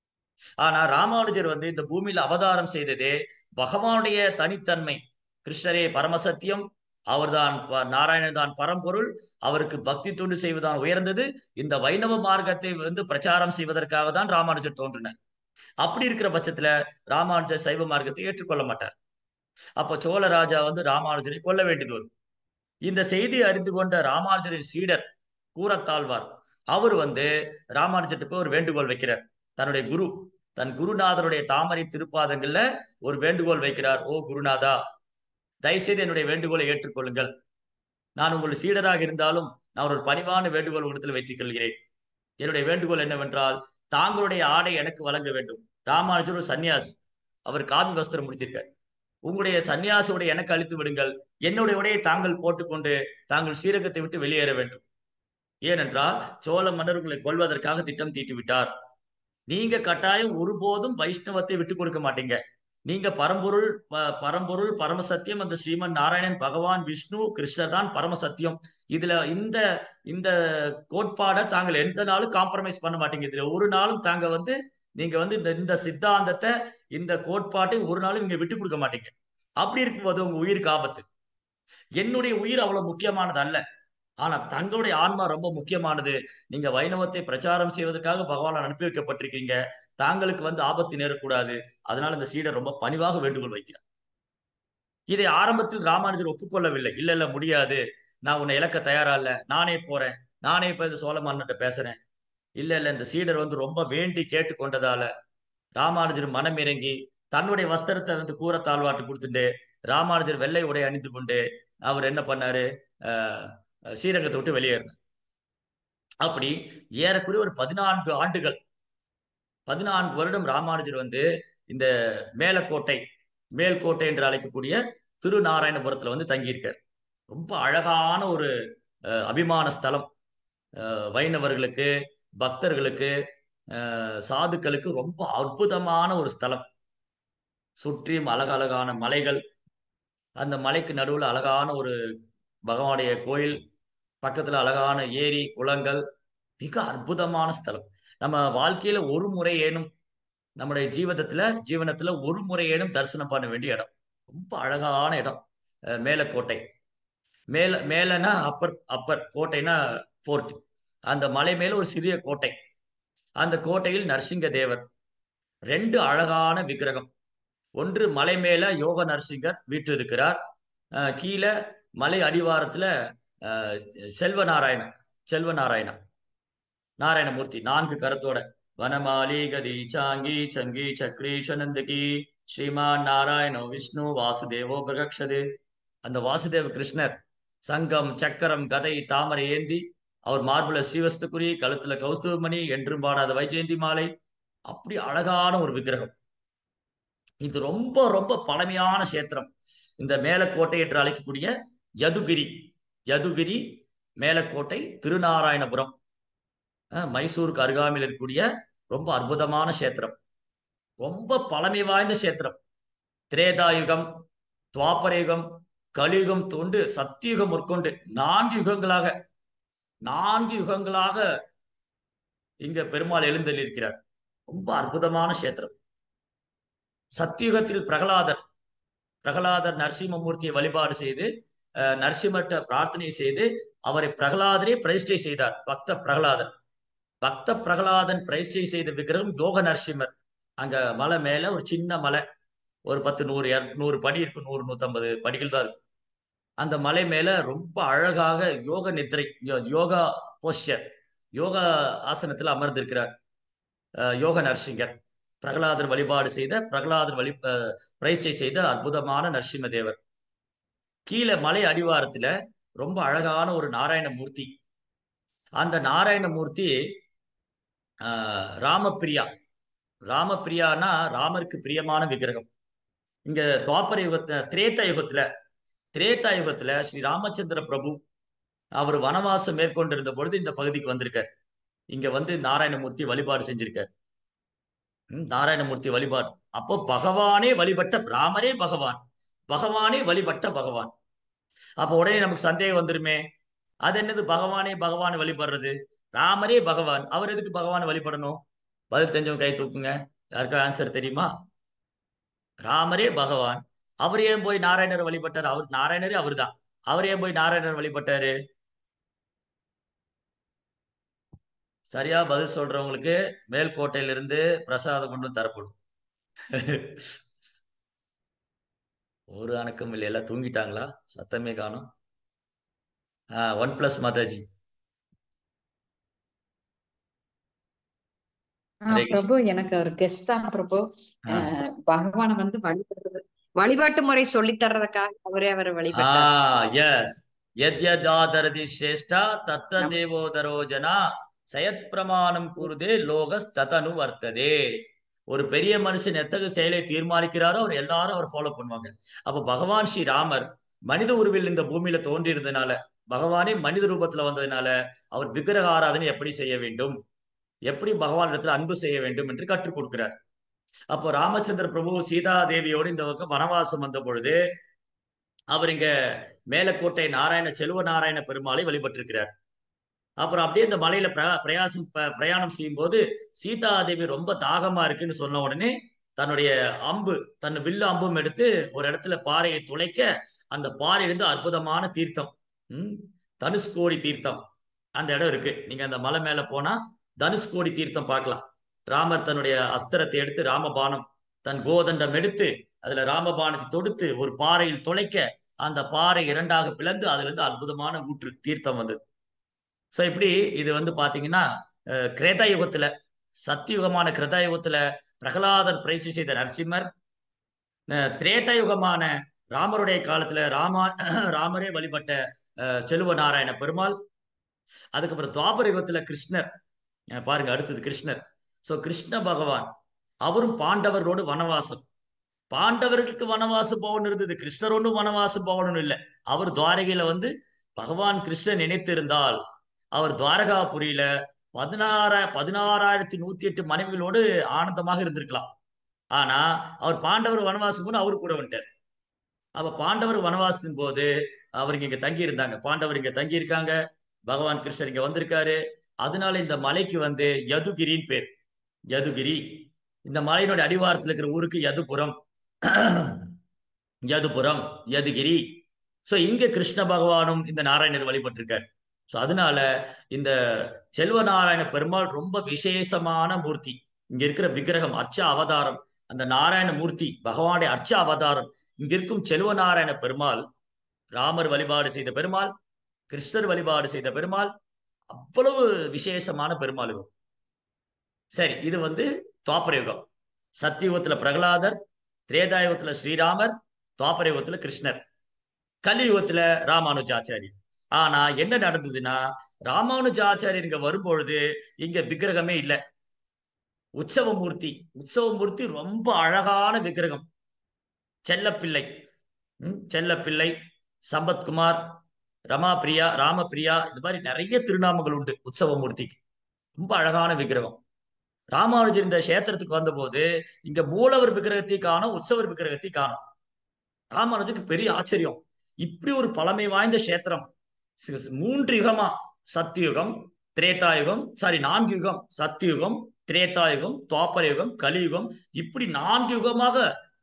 ஆனா ராமானுஜர் வந்து இந்த பூமியில அவதாரம் செய்ததே பகவானுடைய தனித்தன்மை கிருஷ்ணரே பரமசத்தியம் அவர்தான் ப- நாராயணன் தான் பரம்பொருள் அவருக்கு பக்தி தொண்டு செய்வதுதான் உயர்ந்தது இந்த வைணவ மார்க்கத்தை வந்து பிரச்சாரம் செய்வதற்காக தான் ராமானுஜர் தோன்றினார் அப்படி இருக்கிற பட்சத்துல ராமானுஜர் சைவ மார்க்கத்தை ஏற்றுக்கொள்ள மாட்டார் அப்ப சோழ ராஜா வந்து ராமானுஜரை கொல்ல வேண்டியது வரும் இந்த செய்தியை அறிந்து கொண்ட ராமானுஜரின் சீடர் கூரத்தாழ்வார் அவர் வந்து ராமானுஜருக்கு ஒரு வேண்டுகோள் வைக்கிறார் தன்னுடைய குரு தன் குருநாதருடைய தாமரை திருப்பாதங்கள்ல ஒரு வேண்டுகோள் வைக்கிறார் ஓ குருநாதா தயவுசெய்து என்னுடைய வேண்டுகோளை ஏற்றுக்கொள்ளுங்கள் நான் உங்கள் சீடராக இருந்தாலும் நான் ஒரு பணிவான வேண்டுகோள் உங்களிடத்தில் வைத்துக் கொள்கிறேன் என்னுடைய வேண்டுகோள் என்னவென்றால் தாங்களுடைய ஆடை எனக்கு வழங்க வேண்டும் ராமானுஜர் ஒரு சன்னியாசி அவர் காவி வஸ்திரம் முடிச்சிருக்கார் உங்களுடைய சன்னியாசியுடைய எனக்கு அளித்து விடுங்கள் என்னுடைய உடையை தாங்கள் போட்டுக்கொண்டு தாங்கள் சீரகத்தை விட்டு வெளியேற வேண்டும் ஏனென்றால் சோழ மன்னர் உங்களை கொல்வதற்காக திட்டம் தீட்டி விட்டார் நீங்க கட்டாயம் ஒருபோதும் வைஷ்ணவத்தை விட்டு கொடுக்க மாட்டீங்க நீங்க பரம்பொருள் ப- பரம்பொருள் பரமசத்தியம் அந்த ஸ்ரீமன் நாராயணன் பகவான் விஷ்ணு கிருஷ்ணர் தான் பரமசத்தியம் இதுல இந்த இந்த கோட்பாடை தாங்கள் எந்த நாளும் காம்ப்ரமைஸ் பண்ண மாட்டீங்க இதுல ஒரு நாளும் தாங்க வந்து நீங்க வந்து இந்த இந்த சித்தாந்தத்தை இந்த கோட்பாட்டை ஒரு நாளும் நீங்க விட்டு கொடுக்க மாட்டீங்க அப்படி இருக்கும்போது உங்க உயிருக்கு ஆபத்து என்னுடைய உயிர் அவ்வளவு முக்கியமானது அல்ல ஆனா தங்களுடைய ஆன்மா ரொம்ப முக்கியமானது நீங்க வைணவத்தை பிரச்சாரம் செய்வதற்காக பகவான் அனுப்பி வைக்கப்பட்டிருக்கீங்க தாங்களுக்கு வந்து ஆபத்து நேரக்கூடாது அதனால இந்த சீடர் ரொம்ப பணிவாக வேண்டுகோள் வைக்கிறார் இதை ஆரம்பத்தில் ராமானுஜர் ஒப்புக்கொள்ளவில்லை இல்ல இல்ல முடியாது நான் உன்னை இழக்க தயாரா இல்ல நானே போறேன் நானே இப்ப இந்த சோழ மன்னன்ட்ட பேசுறேன் இல்ல இல்ல இந்த சீடர் வந்து ரொம்ப வேண்டி கேட்டு கொண்டதால ராமானுஜர் மனம் இறங்கி தன்னுடைய வஸ்திரத்தை வந்து கூற தாழ்வாட்டு கொடுத்துட்டு ராமானுஜர் வெள்ளை உடை அணிந்து கொண்டு அவர் என்ன பண்ணாரு அஹ் ஸ்ரீரங்கத்தை விட்டு வெளியேறினார் அப்படி ஏறக்குறைய ஒரு பதினான்கு ஆண்டுகள் பதினான்கு வருடம் ராமானுஜர் வந்து இந்த மேலக்கோட்டை மேல்கோட்டை என்று அழைக்கக்கூடிய திருநாராயணபுரத்துல வந்து தங்கியிருக்கார் ரொம்ப அழகான ஒரு அஹ், அபிமான ஸ்தலம் அஹ், வைணவர்களுக்கு பக்தர்களுக்கு அஹ், சாதுக்களுக்கு ரொம்ப அற்புதமான ஒரு ஸ்தலம் சுற்றியும் அழகழகான மலைகள் அந்த மலைக்கு நடுவுல அழகான ஒரு பகவானுடைய கோயில் பக்கத்துல அழகான ஏரி குளங்கள் மிக அற்புதமான ஸ்தலம் நம்ம வாழ்க்கையில ஒரு முறை ஏனும் நம்முடைய ஜீவிதத்துல ஜீவனத்துல ஒரு முறை ஏனும் தரிசனம் பண்ண வேண்டிய இடம் ரொம்ப அழகான இடம் அஹ் மேலக்கோட்டை மேல மேலனா அப்பர் அப்பர் கோட்டைனா ஃபோர்ட் அந்த மலை மேல ஒரு சிறிய கோட்டை அந்த கோட்டையில் நரசிங்க தேவர் ரெண்டு அழகான விக்கிரகம் ஒன்று மலை மேல யோக நரசிங்கர் வீட்டு இருக்கிறார் அஹ் கீழே மலை அடிவாரத்துல அஹ் செல்வ நாராயணன் செல்வ நாராயணன் நாராயணமூர்த்தி நான்கு கரத்தோட வனமாலி கதி சாங்கி சங்கி சக்ரி சனந்தகி ஸ்ரீமான் நாராயணோ விஷ்ணு வாசுதேவோ பிரகக்ஷது அந்த வாசுதேவ கிருஷ்ணர் சங்கம் சக்கரம் கதை தாமரை ஏந்தி அவர் மார்புல ஸ்ரீவஸ்துக்குரி கழுத்துல கௌஸ்துவமணி என்றும் பாடாத வைஜெயந்தி மாலை அப்படி அழகான ஒரு விக்கிரகம் இது ரொம்ப ரொம்ப பழமையான கஷேத்திரம் இந்த மேலக்கோட்டை என்று அழைக்கக்கூடிய யதுகிரி யதுகிரி மேலக்கோட்டை திருநாராயணபுரம் அஹ், மைசூருக்கு அருகாமையில் இருக்கக்கூடிய ரொம்ப அற்புதமான கஷேத்திரம் ரொம்ப பழமை வாய்ந்த கஷேத்திரம் திரேதாயுகம் துவாபரயுகம் கலியுகம் தோண்டு சத்தியுகம் முற்கொண்டு நான்கு யுகங்களாக நான்கு யுகங்களாக இங்க பெருமாள் எழுந்தள்ளிருக்கிறார் ரொம்ப அற்புதமான கஷேத்திரம் சத்தியுகத்தில் பிரகலாதர் பிரகலாதர் நரசிம்மமூர்த்தியை வழிபாடு செய்து அஹ், நரசிம்மர்கிட்ட பிரார்த்தனை செய்து அவரை பிரகலாதரே பிரதிஷ்டை செய்தார் பக்த பிரகலாதன் பக்த பிரகலாதன் பிரதிஷ்டை செய்த விக்கிரகம் யோக நரசிம்மர் அங்க மலை மேல ஒரு சின்ன மலை ஒரு பத்து நூறு இர- நூறு படி இருக்கும் நூறு நூத்தம்பது படிகள் தான் இருக்கும் அந்த மலை மேல ரொம்ப அழகாக யோக நித்ரை யோ- யோகா போஸ்டர் யோகா ஆசனத்தில் அமர்ந்திருக்கிறார் அஹ், யோக நரசிங்கர் பிரகலாதர் வழிபாடு செய்த பிரகலாதர் வழி அஹ், பிரதிஷ்டை செய்த அற்புதமான நரசிம்ம தேவர் கீழே மலை அடிவாரத்துல ரொம்ப அழகான ஒரு நாராயண மூர்த்தி அந்த நாராயண மூர்த்தி ஆஹ், ராமப்பிரியா ராமப்பிரியானா ராமருக்கு பிரியமான விக்கிரகம் இங்க துவாபர யுகத்துல திரேதா யுகத்துல திரேதா யுகத்துல ஸ்ரீ ராமச்சந்திர பிரபு அவர் வனவாசம் மேற்கொண்டிருந்த பொழுது இந்த பகுதிக்கு வந்திருக்கார் இங்க வந்து நாராயணமூர்த்தி வழிபாடு செஞ்சிருக்கார் ம், நாராயணமூர்த்தி வழிபாடு அப்போ பகவானே வழிபட்ட ராமரே பகவான் பகவானே வழிபட்ட பகவான் அப்போ உடனே நமக்கு சந்தேகம் வந்துருமே அது என்னது பகவானே பகவானை வழிபடுறது ராமரே பகவான் அவர் எதுக்கு பகவானை வழிபடணும் பதில் தெரிஞ்சவங்க கை தூக்குங்க யாருக்கா ஆன்சர் தெரியுமா ராமரே பகவான் அவர் ஏன் போய் நாராயணர் வழிபட்டார் அவர் நாராயணரே அவர்தான் அவர் ஏன் போய் நாராயணர் வழிபட்டாரு சரியா பதில் சொல்றவங்களுக்கு மேல்கோட்டையிலிருந்து பிரசாதம் கொண்டு வந்து தரப்படும் ஒரு அணக்கம் இல்லை எல்லாம் தூங்கிட்டாங்களா சத்தமே காணும் ஆஹ் ஒன் பிளஸ் மாதாஜி ஆஹ் ஹரே கிருஷ்ணா பிரபு எனக்கு ஒரு கெஸ்ட் தான் பிரபு ஆ. அஹ் பகவானை வந்து வழிபடுறது வழிபாட்டு முறை சொல்லி தர்றதுக்காக அவரே அவரை வழிபட்டார் ஆஹ் எஸ் எத் யதாதரதி சிரேஷ்டா தத்த நம்- தேவோதரோ ஜனா சயத் பிரமாணம் கூறுதே லோகஸ் ததனு வர்த்ததே ஒரு பெரிய மனுஷன் எத்தகைய செயலை தீர்மானிக்கிறாரோ அவர் எல்லாரும் அவர் ஃபாலோ பண்ணுவாங்க அப்ப பகவான் ஸ்ரீ ராமர் மனித உருவில் இந்த பூமியில தோன்றியிருந்தனால பகவானே மனித ரூபத்துல வந்ததுனால அவர் விக்கிரக ஆராதனை எப்படி செய்ய வேண்டும் எப்படி பகவானிடத்துல அன்பு செய்ய வேண்டும் என்று கற்றுக் கொடுக்கிறார் அப்போ ராமச்சந்திர பிரபு சீதா தேவியோடு இந்த பக்கம் வனவாசம் வந்த பொழுது அவர் இங்க மேலக்கோட்டை நாராயண செல்வ நாராயண பெருமாளை வழிபட்டிருக்கிறார் அப்புறம் அப்படியே இந்த மலையில பிர- பிரயாசம் ப- பிரயாணம் செய்யும் போது சீதா தேவி ரொம்ப தாகமா இருக்குன்னு சொன்ன உடனே தன்னுடைய அம்பு தன் வில்லு அம்பும் எடுத்து ஒரு இடத்துல பாறையை துளைக்க அந்த பாறையிலிருந்து அற்புதமான தீர்த்தம் ம் தனுஷ்கோடி தீர்த்தம் அந்த இடம் இருக்கு நீங்க அந்த மலை மேல போனா தனுஷ்கோடி தீர்த்தம் பார்க்கலாம் ராமர் தன்னுடைய அஸ்திரத்தை எடுத்து ராமபானம் தன் கோதண்டம் எடுத்து அதுல ராமபானத்தை தொடுத்து ஒரு பாறையில் துளைக்க அந்த பாறை இரண்டாக பிளந்து அதுல இருந்து அற்புதமான ஊற்று தீர்த்தம் வந்தது ஸோ இப்படி இது வந்து பாத்தீங்கன்னா அஹ், கிரேதா யுகத்துல சத்தியுகமான கிரேதா யுகத்துல பிரகலாதர் பயிற்சி செய்த நரசிம்மர் அஹ், திரேதா யுகமான ராமருடைய காலத்துல ராமா ராமரே வழிபட்ட அஹ், செல்வ நாராயண பெருமாள் அதுக்கப்புறம் துவாபர யுகத்துல கிருஷ்ணர் அஹ், பாருங்க அடுத்தது கிருஷ்ணர் ஸோ கிருஷ்ண பகவான் அவரும் பாண்டவர்களோடு வனவாசம் பாண்டவர்களுக்கு வனவாசம் போகணும் இருந்தது கிருஷ்ணர் ஒன்றும் வனவாசம் போகணும்னு இல்லை அவர் துவாரகையில வந்து பகவான் கிருஷ்ணன் நினைத்திருந்தால் அவர் துவாரகாபுரியில பதினாற பதினாறாயிரத்தி நூத்தி எட்டு மனைவிகளோடு ஆனந்தமாக இருந்திருக்கலாம் ஆனா அவர் பாண்டவர் வனவாசம் போது அவரு கூட வந்துட்டார் அப்ப பாண்டவர் வனவாசத்தின் போது அவர் இங்க தங்கி இருந்தாங்க பாண்டவர் இங்க தங்கி இருக்காங்க பகவான் கிருஷ்ணர் இங்க வந்திருக்காரு அதனால இந்த மலைக்கு வந்து யதுகிரின்னு பேர் யதுகிரி இந்த மலையினுடைய அடிவாரத்தில் இருக்கிற ஊருக்கு யதுபுரம் யதுபுரம் யதுகிரி சோ இங்க கிருஷ்ண பகவானும் இந்த நாராயணர் வழிபட்டிருக்கார் சோ அதனால இந்த செல்வ நாராயண பெருமாள் ரொம்ப விசேஷமான மூர்த்தி இங்க இருக்கிற விக்கிரகம் அர்ச்ச அவதாரம் அந்த நாராயண மூர்த்தி பகவானுடைய அர்ச்ச அவதாரம் இங்க இருக்கும் செல்வ நாராயண பெருமாள் ராமர் வழிபாடு செய்த பெருமாள் கிருஷ்ணர் வழிபாடு செய்த பெருமாள் அவ்வளவு விசேஷமான பெருமாள் இவர் சரி இது வந்து துவாபர யுகம் சத்தியுகத்துல பிரகலாதர் திரேதாயுகத்துல ஸ்ரீராமர் துவாபர யுகத்துல கிருஷ்ணர் கலியுகத்துல ராமானுஜாச்சாரியர் ஆனா என்ன நடந்ததுன்னா ராமானுஜாச்சாரியர் இங்க வரும்பொழுது இங்க விக்கிரகமே இல்லை உற்சவமூர்த்தி உற்சவமூர்த்தி ரொம்ப அழகான விக்கிரகம் செல்லப்பிள்ளை ம், செல்லப்பிள்ளை சம்பத்குமார் ரமாபிரியா ராமபிரியா இது மாதிரி நிறைய திருநாமங்கள் உண்டு உற்சவமூர்த்திக்கு ரொம்ப அழகான விக்கிரகம் ராமானுஜர் இந்த கஷேத்திரத்துக்கு வந்தபோது இங்க மூலவர் விக்கிரகத்தை காணும் உற்சவர் விக்கிரகத்தை காணும் ராமானுஜருக்கு பெரிய ஆச்சரியம் இப்படி ஒரு பழமை வாய்ந்த கஷேத்திரம் சி- சி- மூன்று யுகமா சத்தியுகம் திரேதாயுகம் சாரி நான்கு யுகம் சத்தியுகம் திரேதாயுகம் துவாபர யுகம் கலியுகம் இப்படி நான்கு யுகமாக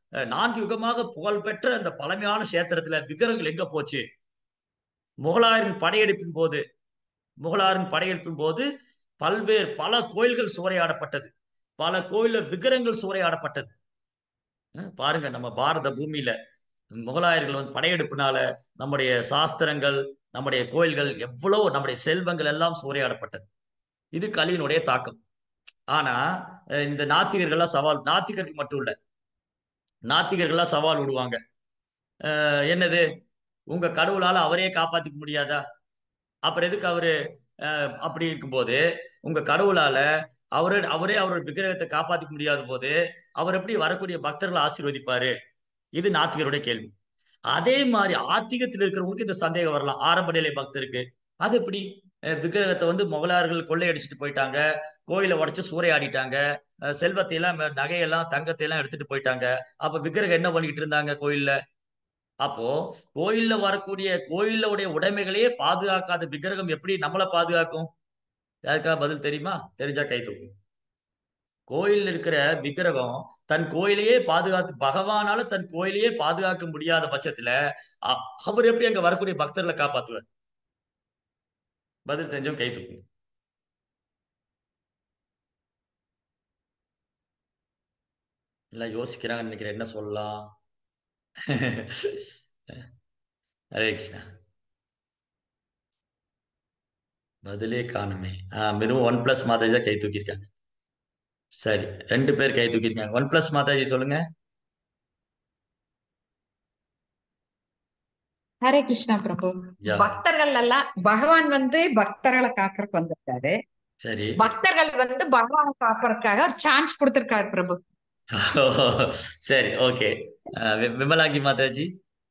அஹ், நான்கு யுகமாக புகழ்பெற்ற அந்த பழமையான கஷேத்திரத்துல விக்கிரகங்கள் எங்க போச்சு முகலாயரின் படையெடுப்பின் போது முகலாயரின் படையெடுப்பின் போது பல்வேறு பல கோயில்கள் சூறையாடப்பட்டது பல கோயில்ல விக்கிரகங்கள் சூறையாடப்பட்டது அஹ், பாருங்க நம்ம பாரத பூமியில முகலாயர்கள் வந்து படையெடுப்பினால நம்முடைய சாஸ்திரங்கள் நம்முடைய கோயில்கள் எவ்வளவு நம்முடைய செல்வங்கள் எல்லாம் சூறையாடப்பட்டது இது கலியினுடைய தாக்கம் ஆனா அஹ், இந்த நாத்திகர்கள்லாம் சவால் நாத்திகர்கள் மட்டும் இல்ல நாத்திகர்கள்லாம் சவால் விடுவாங்க அஹ், என்னது உங்க கடவுளால அவரே காப்பாத்திக்க முடியாதா அப்புறம் எதுக்கு அவரு அஹ், அப்படி இருக்கும்போது உங்க கடவுளால அவரு அவரே அவரோட விக்கிரகத்தை காப்பாத்திக்க முடியாத போது அவர் எப்படி வரக்கூடிய பக்தர்களை ஆசீர்வதிப்பாரு இது நாத்திகருடைய கேள்வி அதே மாதிரி ஆத்திகத்தில் இருக்கிறவங்களுக்கு இந்த சந்தேகம் வரலாம் ஆரம்ப நிலை பக்தருக்கு அது எப்படி அஹ் விக்கிரகத்தை வந்து முகலாயர்கள் கொள்ளையடிச்சிட்டு போயிட்டாங்க கோயிலை உடைச்சு சூறையாடிட்டாங்க அஹ் செல்வத்தை எல்லாம் ம- நகையெல்லாம் தங்கத்தை எல்லாம் எடுத்துட்டு போயிட்டாங்க அப்ப விக்கிரகம் என்ன பண்ணிட்டு இருந்தாங்க கோயில்ல அப்போ கோயில்ல வரக்கூடிய கோயில்ல உடைய உடைமைகளையே பாதுகாக்காத விக்கிரகம் எப்படி நம்மளை பாதுகாக்கும் யாருக்கா பதில் தெரியுமா தெரிஞ்சா கை தூக்கும் கோயில்ல இருக்கிற விக்கிரகம் தன் கோயிலையே பாதுகாத்து பகவானால தன் கோயிலையே பாதுகாக்க முடியாத பட்சத்துல அ- அவர் எப்படி அங்க வரக்கூடிய பக்தர்களை காப்பாத்துவார் பதில் தெரிஞ்சவங்க கை தூக்குங்க எல்லாம் யோசிக்கிறாங்கன்னு நினைக்கிறேன் என்ன சொல்லலாம் ஹரே கிருஷ்ணா பதிலே காணுமே ஆஹ் மினிமம் ஒன் பிளஸ் மாதாஜி தான் கை தூக்கியிருக்காங்க சரி ரெண்டு பேர் கை தூக்கியிருக்காங்க ஒன் பிளஸ் மாதாஜி சொல்லுங்க ஹரே கிருஷ்ணா பிரபு யா பக்தர்கள் எல்லாம் பகவான் வந்து பக்தர்களை காக்கறதுக்கு வந்திருக்காரு சரி பக்தர்கள் வந்து பகவானை காப்பறதுக்காக ஒரு சான்ஸ் கொடுத்திருக்காரு பிரபு சரி ஓகே விமலாங்கி மாதாஜி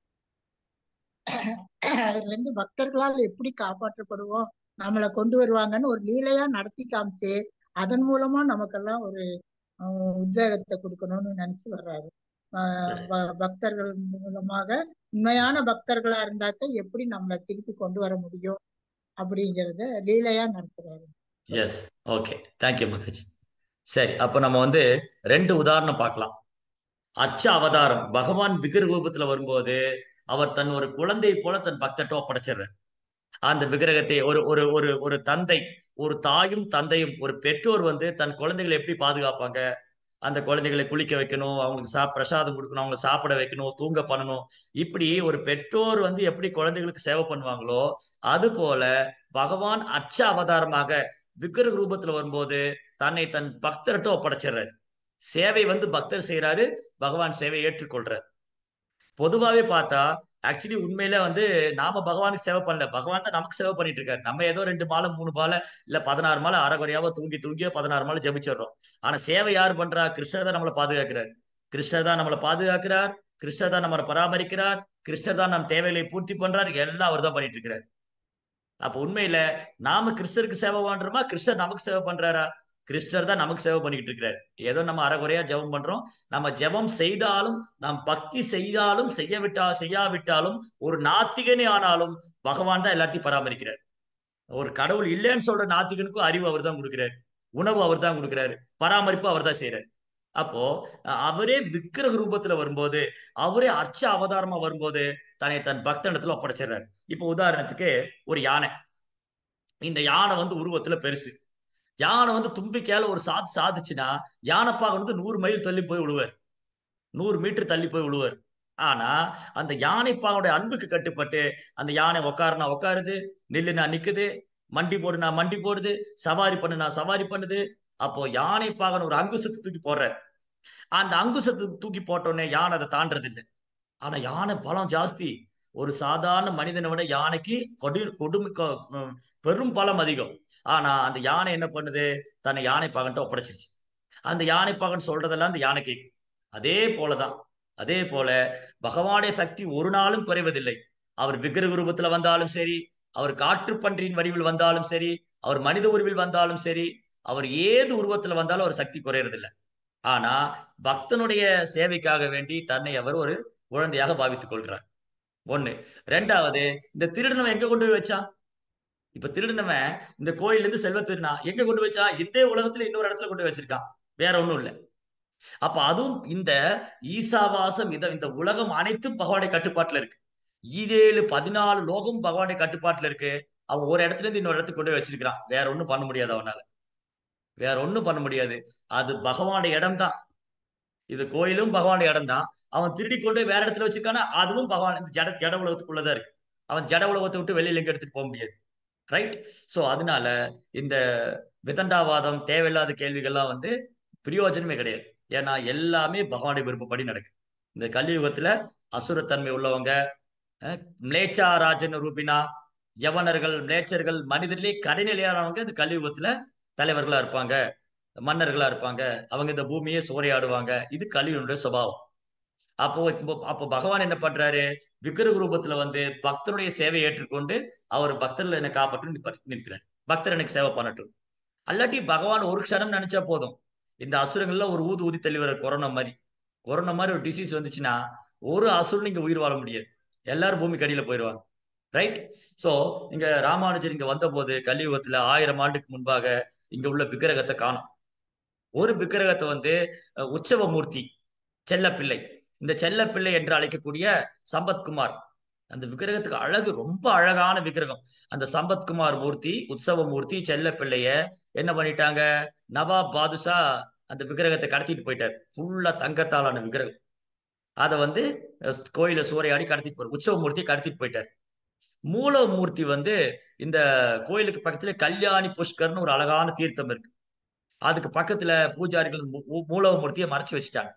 அதுல இருந்து பக்தர்களால் எப்படி காப்பாற்றப்படுவோம் நம்மளை கொண்டு வருவாங்கன்னு ஒரு லீலையா நடத்தி காமிச்சு அதன் மூலமா நமக்கெல்லாம் ஒரு அஹ், உத்வேகத்தை கொடுக்கணும்னு நினைச்சு வர்றாரு ஆஹ் ப- பக்தர்கள் மூலமாக உண்மையான பக்தர்களா இருந்தாக்க எப்படி நம்மளை திருப்பி கொண்டு வர முடியும் அப்படிங்கறத லீலையா நடத்துறாரு எஸ் ஓகே தேங்க்யூ மாதாஜி சரி அப்போ நம்ம வந்து ரெண்டு உதாரணம் பார்க்கலாம் அச்ச அவதாரம் பகவான் விக்கிர ரூபத்துல வரும்போது அவர் தன் ஒரு குழந்தை போல தன் பக்தர்கிட்ட ஒப்படைச்சிடுறார் அந்த விக்கிரகத்தை ஒரு ஒரு ஒரு ஒரு தந்தை ஒரு தாயும் தந்தையும் ஒரு பெற்றோர் வந்து தன் குழந்தைகளை எப்படி பாதுகாப்பாங்க அந்த குழந்தைகளை குளிக்க வைக்கணும் அவங்களுக்கு சா பிரசாதம் கொடுக்கணும் அவங்களை சாப்பிட வைக்கணும் தூங்க பண்ணணும் இப்படி ஒரு பெற்றோர் வந்து எப்படி குழந்தைகளுக்கு சேவை பண்ணுவாங்களோ அது போல பகவான் அச்ச அவதாரமாக விக்கிரக ரூபத்துல வரும்போது தன்னை தன் பக்தர்கிட்ட ஒப்படைச்சிடுறாரு சேவை வந்து பக்தர் செய்யறாரு பகவான் சேவை ஏற்றுக்கொள்றார் பொதுவாவே பார்த்தா ஆக்சுவலி உண்மையில வந்து நாம பகவானுக்கு சேவை பண்ணல பகவான் தான் நமக்கு சேவை பண்ணிட்டு இருக்காரு நம்ம ஏதோ ரெண்டு மாலை மூணு மாலை இல்ல பதினாறு மாலை அரைகுறையாவோ தூங்கி தூங்கியோ பதினாறு மாலை ஜபிச்சிடுறோம் ஆனா சேவை யார் பண்றா கிருஷ்ணர் தான் நம்மளை பாதுகாக்கிறார் கிருஷ்ணர் தான் நம்மளை பாதுகாக்கிறார் கிருஷ்ணர் தான் நம்மளை பராமரிக்கிறார் கிருஷ்ணர் தான் நம் தேவைகளை பூர்த்தி பண்றார் எல்லாம் அவர் தான் பண்ணிட்டு இருக்கிறார் அப்ப உண்மையில நாம கிருஷ்ணருக்கு சேவை பண்றோமா கிருஷ்ணர் நமக்கு சேவை பண்றாரா கிருஷ்ணர் தான் நமக்கு சேவை பண்ணிக்கிட்டு இருக்கிறார் ஏதோ நம்ம அறகுறையா ஜெபம் பண்றோம் நம்ம ஜெபம் செய்தாலும் நாம் பக்தி செய்தாலும் செய்ய விட்டா செய்யாவிட்டாலும் ஒரு நாத்திகனே ஆனாலும் பகவான் தான் எல்லாத்தையும் பராமரிக்கிறார் ஒரு கடவுள் இல்லைன்னு சொல்ற நாத்திகனுக்கும் அறிவு அவர் தான் கொடுக்கிறார் உணவு அவர் தான் கொடுக்கிறாரு பராமரிப்பு அவர் தான் செய்யறாரு அப்போ அஹ், அவரே விக்கிரக ரூபத்துல வரும்போது அவரே அர்ச்ச அவதாரமா வரும்போது தன்னை தன் பக்தனத்துல ஒப்படைச்சிடுறாரு இப்போ உதாரணத்துக்கு ஒரு யானை இந்த யானை வந்து உருவத்துல பெருசு யானை வந்து தும்பிக்கையால ஒரு சாத்து சாதிச்சுன்னா யானைப்பாக வந்து நூறு மைல் தள்ளி போய் விழுவார் நூறு மீட்டர் தள்ளி போய் விழுவார் ஆனா அந்த யானைப்பாகோட அன்புக்கு கட்டுப்பட்டு அந்த யானை உட்காருனா உட்காருது நில்லுனா நிக்குது மண்டி போடுனா மண்டி போடுது சவாரி பண்ணுனா சவாரி பண்ணுது அப்போ யானைப்பாகன் ஒரு அங்குசத்தை தூக்கி போடுறாரு அந்த அங்குசத்தை தூக்கி போட்டோடனே யானை அதை தாண்டறது இல்லை ஆனா யானை பலம் ஜாஸ்தி ஒரு சாதாரண மனிதனை விட யானைக்கு கொடி கொடுமை கொ- உம் பெரும் பலம் அதிகம் ஆனா அந்த யானை என்ன பண்ணுது தன்னை யானை பாகன்ட்ட ஒப்படைச்சிருச்சு அந்த யானை பாகன் சொல்றதெல்லாம் அந்த யானை கேட்கும் அதே போலதான் அதே போல பகவானுடைய சக்தி ஒரு நாளும் குறைவதில்லை அவர் விக்கிரக ரூபத்துல வந்தாலும் சரி அவர் காற்றுப்பன்றியின் வடிவில் வந்தாலும் சரி அவர் மனித உருவில் வந்தாலும் சரி அவர் ஏது உருவத்துல வந்தாலும் அவர் சக்தி குறையறதில்லை ஆனா பக்தனுடைய சேவைக்காக வேண்டி தன்னை அவர் ஒரு குழந்தையாக பாவித்துக் கொள்கிறார் ஒண்ணு ரெண்டாவது இந்த திருடனவன் எங்க கொண்டு போய் வச்சான் இப்ப திருடினவன் இந்த கோயில்ல இருந்து செல்வ திருடினா எங்க கொண்டு வச்சா இதே உலகத்துல இன்னொரு இடத்துல கொண்டு போய் வச்சிருக்கான் வேற ஒண்ணும் இல்ல அப்ப அதுவும் இந்த ஈசாவாசம் இத இந்த உலகம் அனைத்தும் பகவானுடைய கட்டுப்பாட்டுல இருக்கு ஈரேழு பதினாலு லோகம் பகவானுடைய கட்டுப்பாட்டுல இருக்கு அவன் ஒரு இடத்துல இருந்து இன்னொரு இடத்துக்கு கொண்டு போய் வச்சிருக்கிறான் வேற ஒண்ணும் பண்ண முடியாது அவனால வேற ஒண்ணும் பண்ண முடியாது அது பகவானுடைய இடம் தான் இது கோயிலும் பகவானுடைய இடம் தான் அவன் திருடி கொண்டு போய் வேற இடத்துல வச்சிருக்கானா அதுவும் பகவான் இந்த ஜட ஜட உலகத்துக்குள்ளதான் இருக்கு அவன் ஜட உலகத்தை விட்டு வெளியில எங்க எடுத்துட்டு போக முடியாது ரைட் சோ அதனால இந்த விதண்டாவாதம் தேவையில்லாத கேள்விகள்லாம் வந்து பிரயோஜனமே கிடையாது ஏன்னா எல்லாமே பகவானுடைய விருப்பப்படி நடக்கு இந்த கலியுகத்துல அசுரத்தன்மை உள்ளவங்க அஹ், மிளேச்சாராஜன் ரூபினா யவனர்கள் மிளேச்சர்கள் மனிதர்களே கடைநிலையானவங்க இந்த கலியுகத்துல தலைவர்களா இருப்பாங்க மன்னர்களா இருப்பாங்க அவங்க இந்த பூமியை சூறையாடுவாங்க இது கலியுனுடைய சுபாவம் அப்போ இப்போ- அப்போ பகவான் என்ன பண்றாரு விக்கிரக ரூபத்துல வந்து பக்தனுடைய சேவையை ஏற்றுக்கொண்டு அவர் பக்தர்கள் என்னை காப்பாற்றும் நிற்கிறார் பக்தர் எனக்கு சேவை பண்ணட்டும் அல்லாட்டி பகவான் ஒரு க்ஷணம் நினைச்சா போதும் இந்த அசுரங்கள்ல ஒரு ஊது ஊதி தள்ளி கொரோனா மாதிரி கொரோனா மாதிரி ஒரு டிசீஸ் வந்துச்சுன்னா ஒரு அசுரன் இங்க உயிர் வாழ முடியாது எல்லாரும் பூமி கடியில போயிடுவாங்க ரைட் சோ இங்க ராமானுஜர் இங்க வந்த போது கலியுகத்துல ஆயிரம் ஆண்டுக்கு முன்பாக இங்க உள்ள விக்கிரகத்தை காணும் ஒரு விக்கிரகத்தை வந்து அஹ், உற்சவ மூர்த்தி செல்லப்பிள்ளை இந்த செல்லப்பிள்ளை என்று அழைக்கக்கூடிய சம்பத்குமார் அந்த விக்கிரகத்துக்கு அழகு ரொம்ப அழகான விக்கிரகம் அந்த சம்பத்குமார் மூர்த்தி உற்சவ மூர்த்தி செல்லப்பிள்ளைய என்ன பண்ணிட்டாங்க நவாப் பாதுஷா அந்த விக்கிரகத்தை கடத்திட்டு போயிட்டார் ஃபுல்லா தங்கத்தாலான விக்கிரகம் அதை வந்து அஹ், கோயில சூறையாடி கடத்திட்டு போறார் உற்சவ மூர்த்தி கடத்திட்டு போயிட்டார் மூலமூர்த்தி வந்து இந்த கோயிலுக்கு பக்கத்துல கல்யாணி புஷ்கர்னு ஒரு அழகான தீர்த்தம் இருக்கு அதுக்கு பக்கத்துல பூஜாரிகள் மூ- மூ- மூலமூர்த்தியை மறைச்சு வச்சுட்டாங்க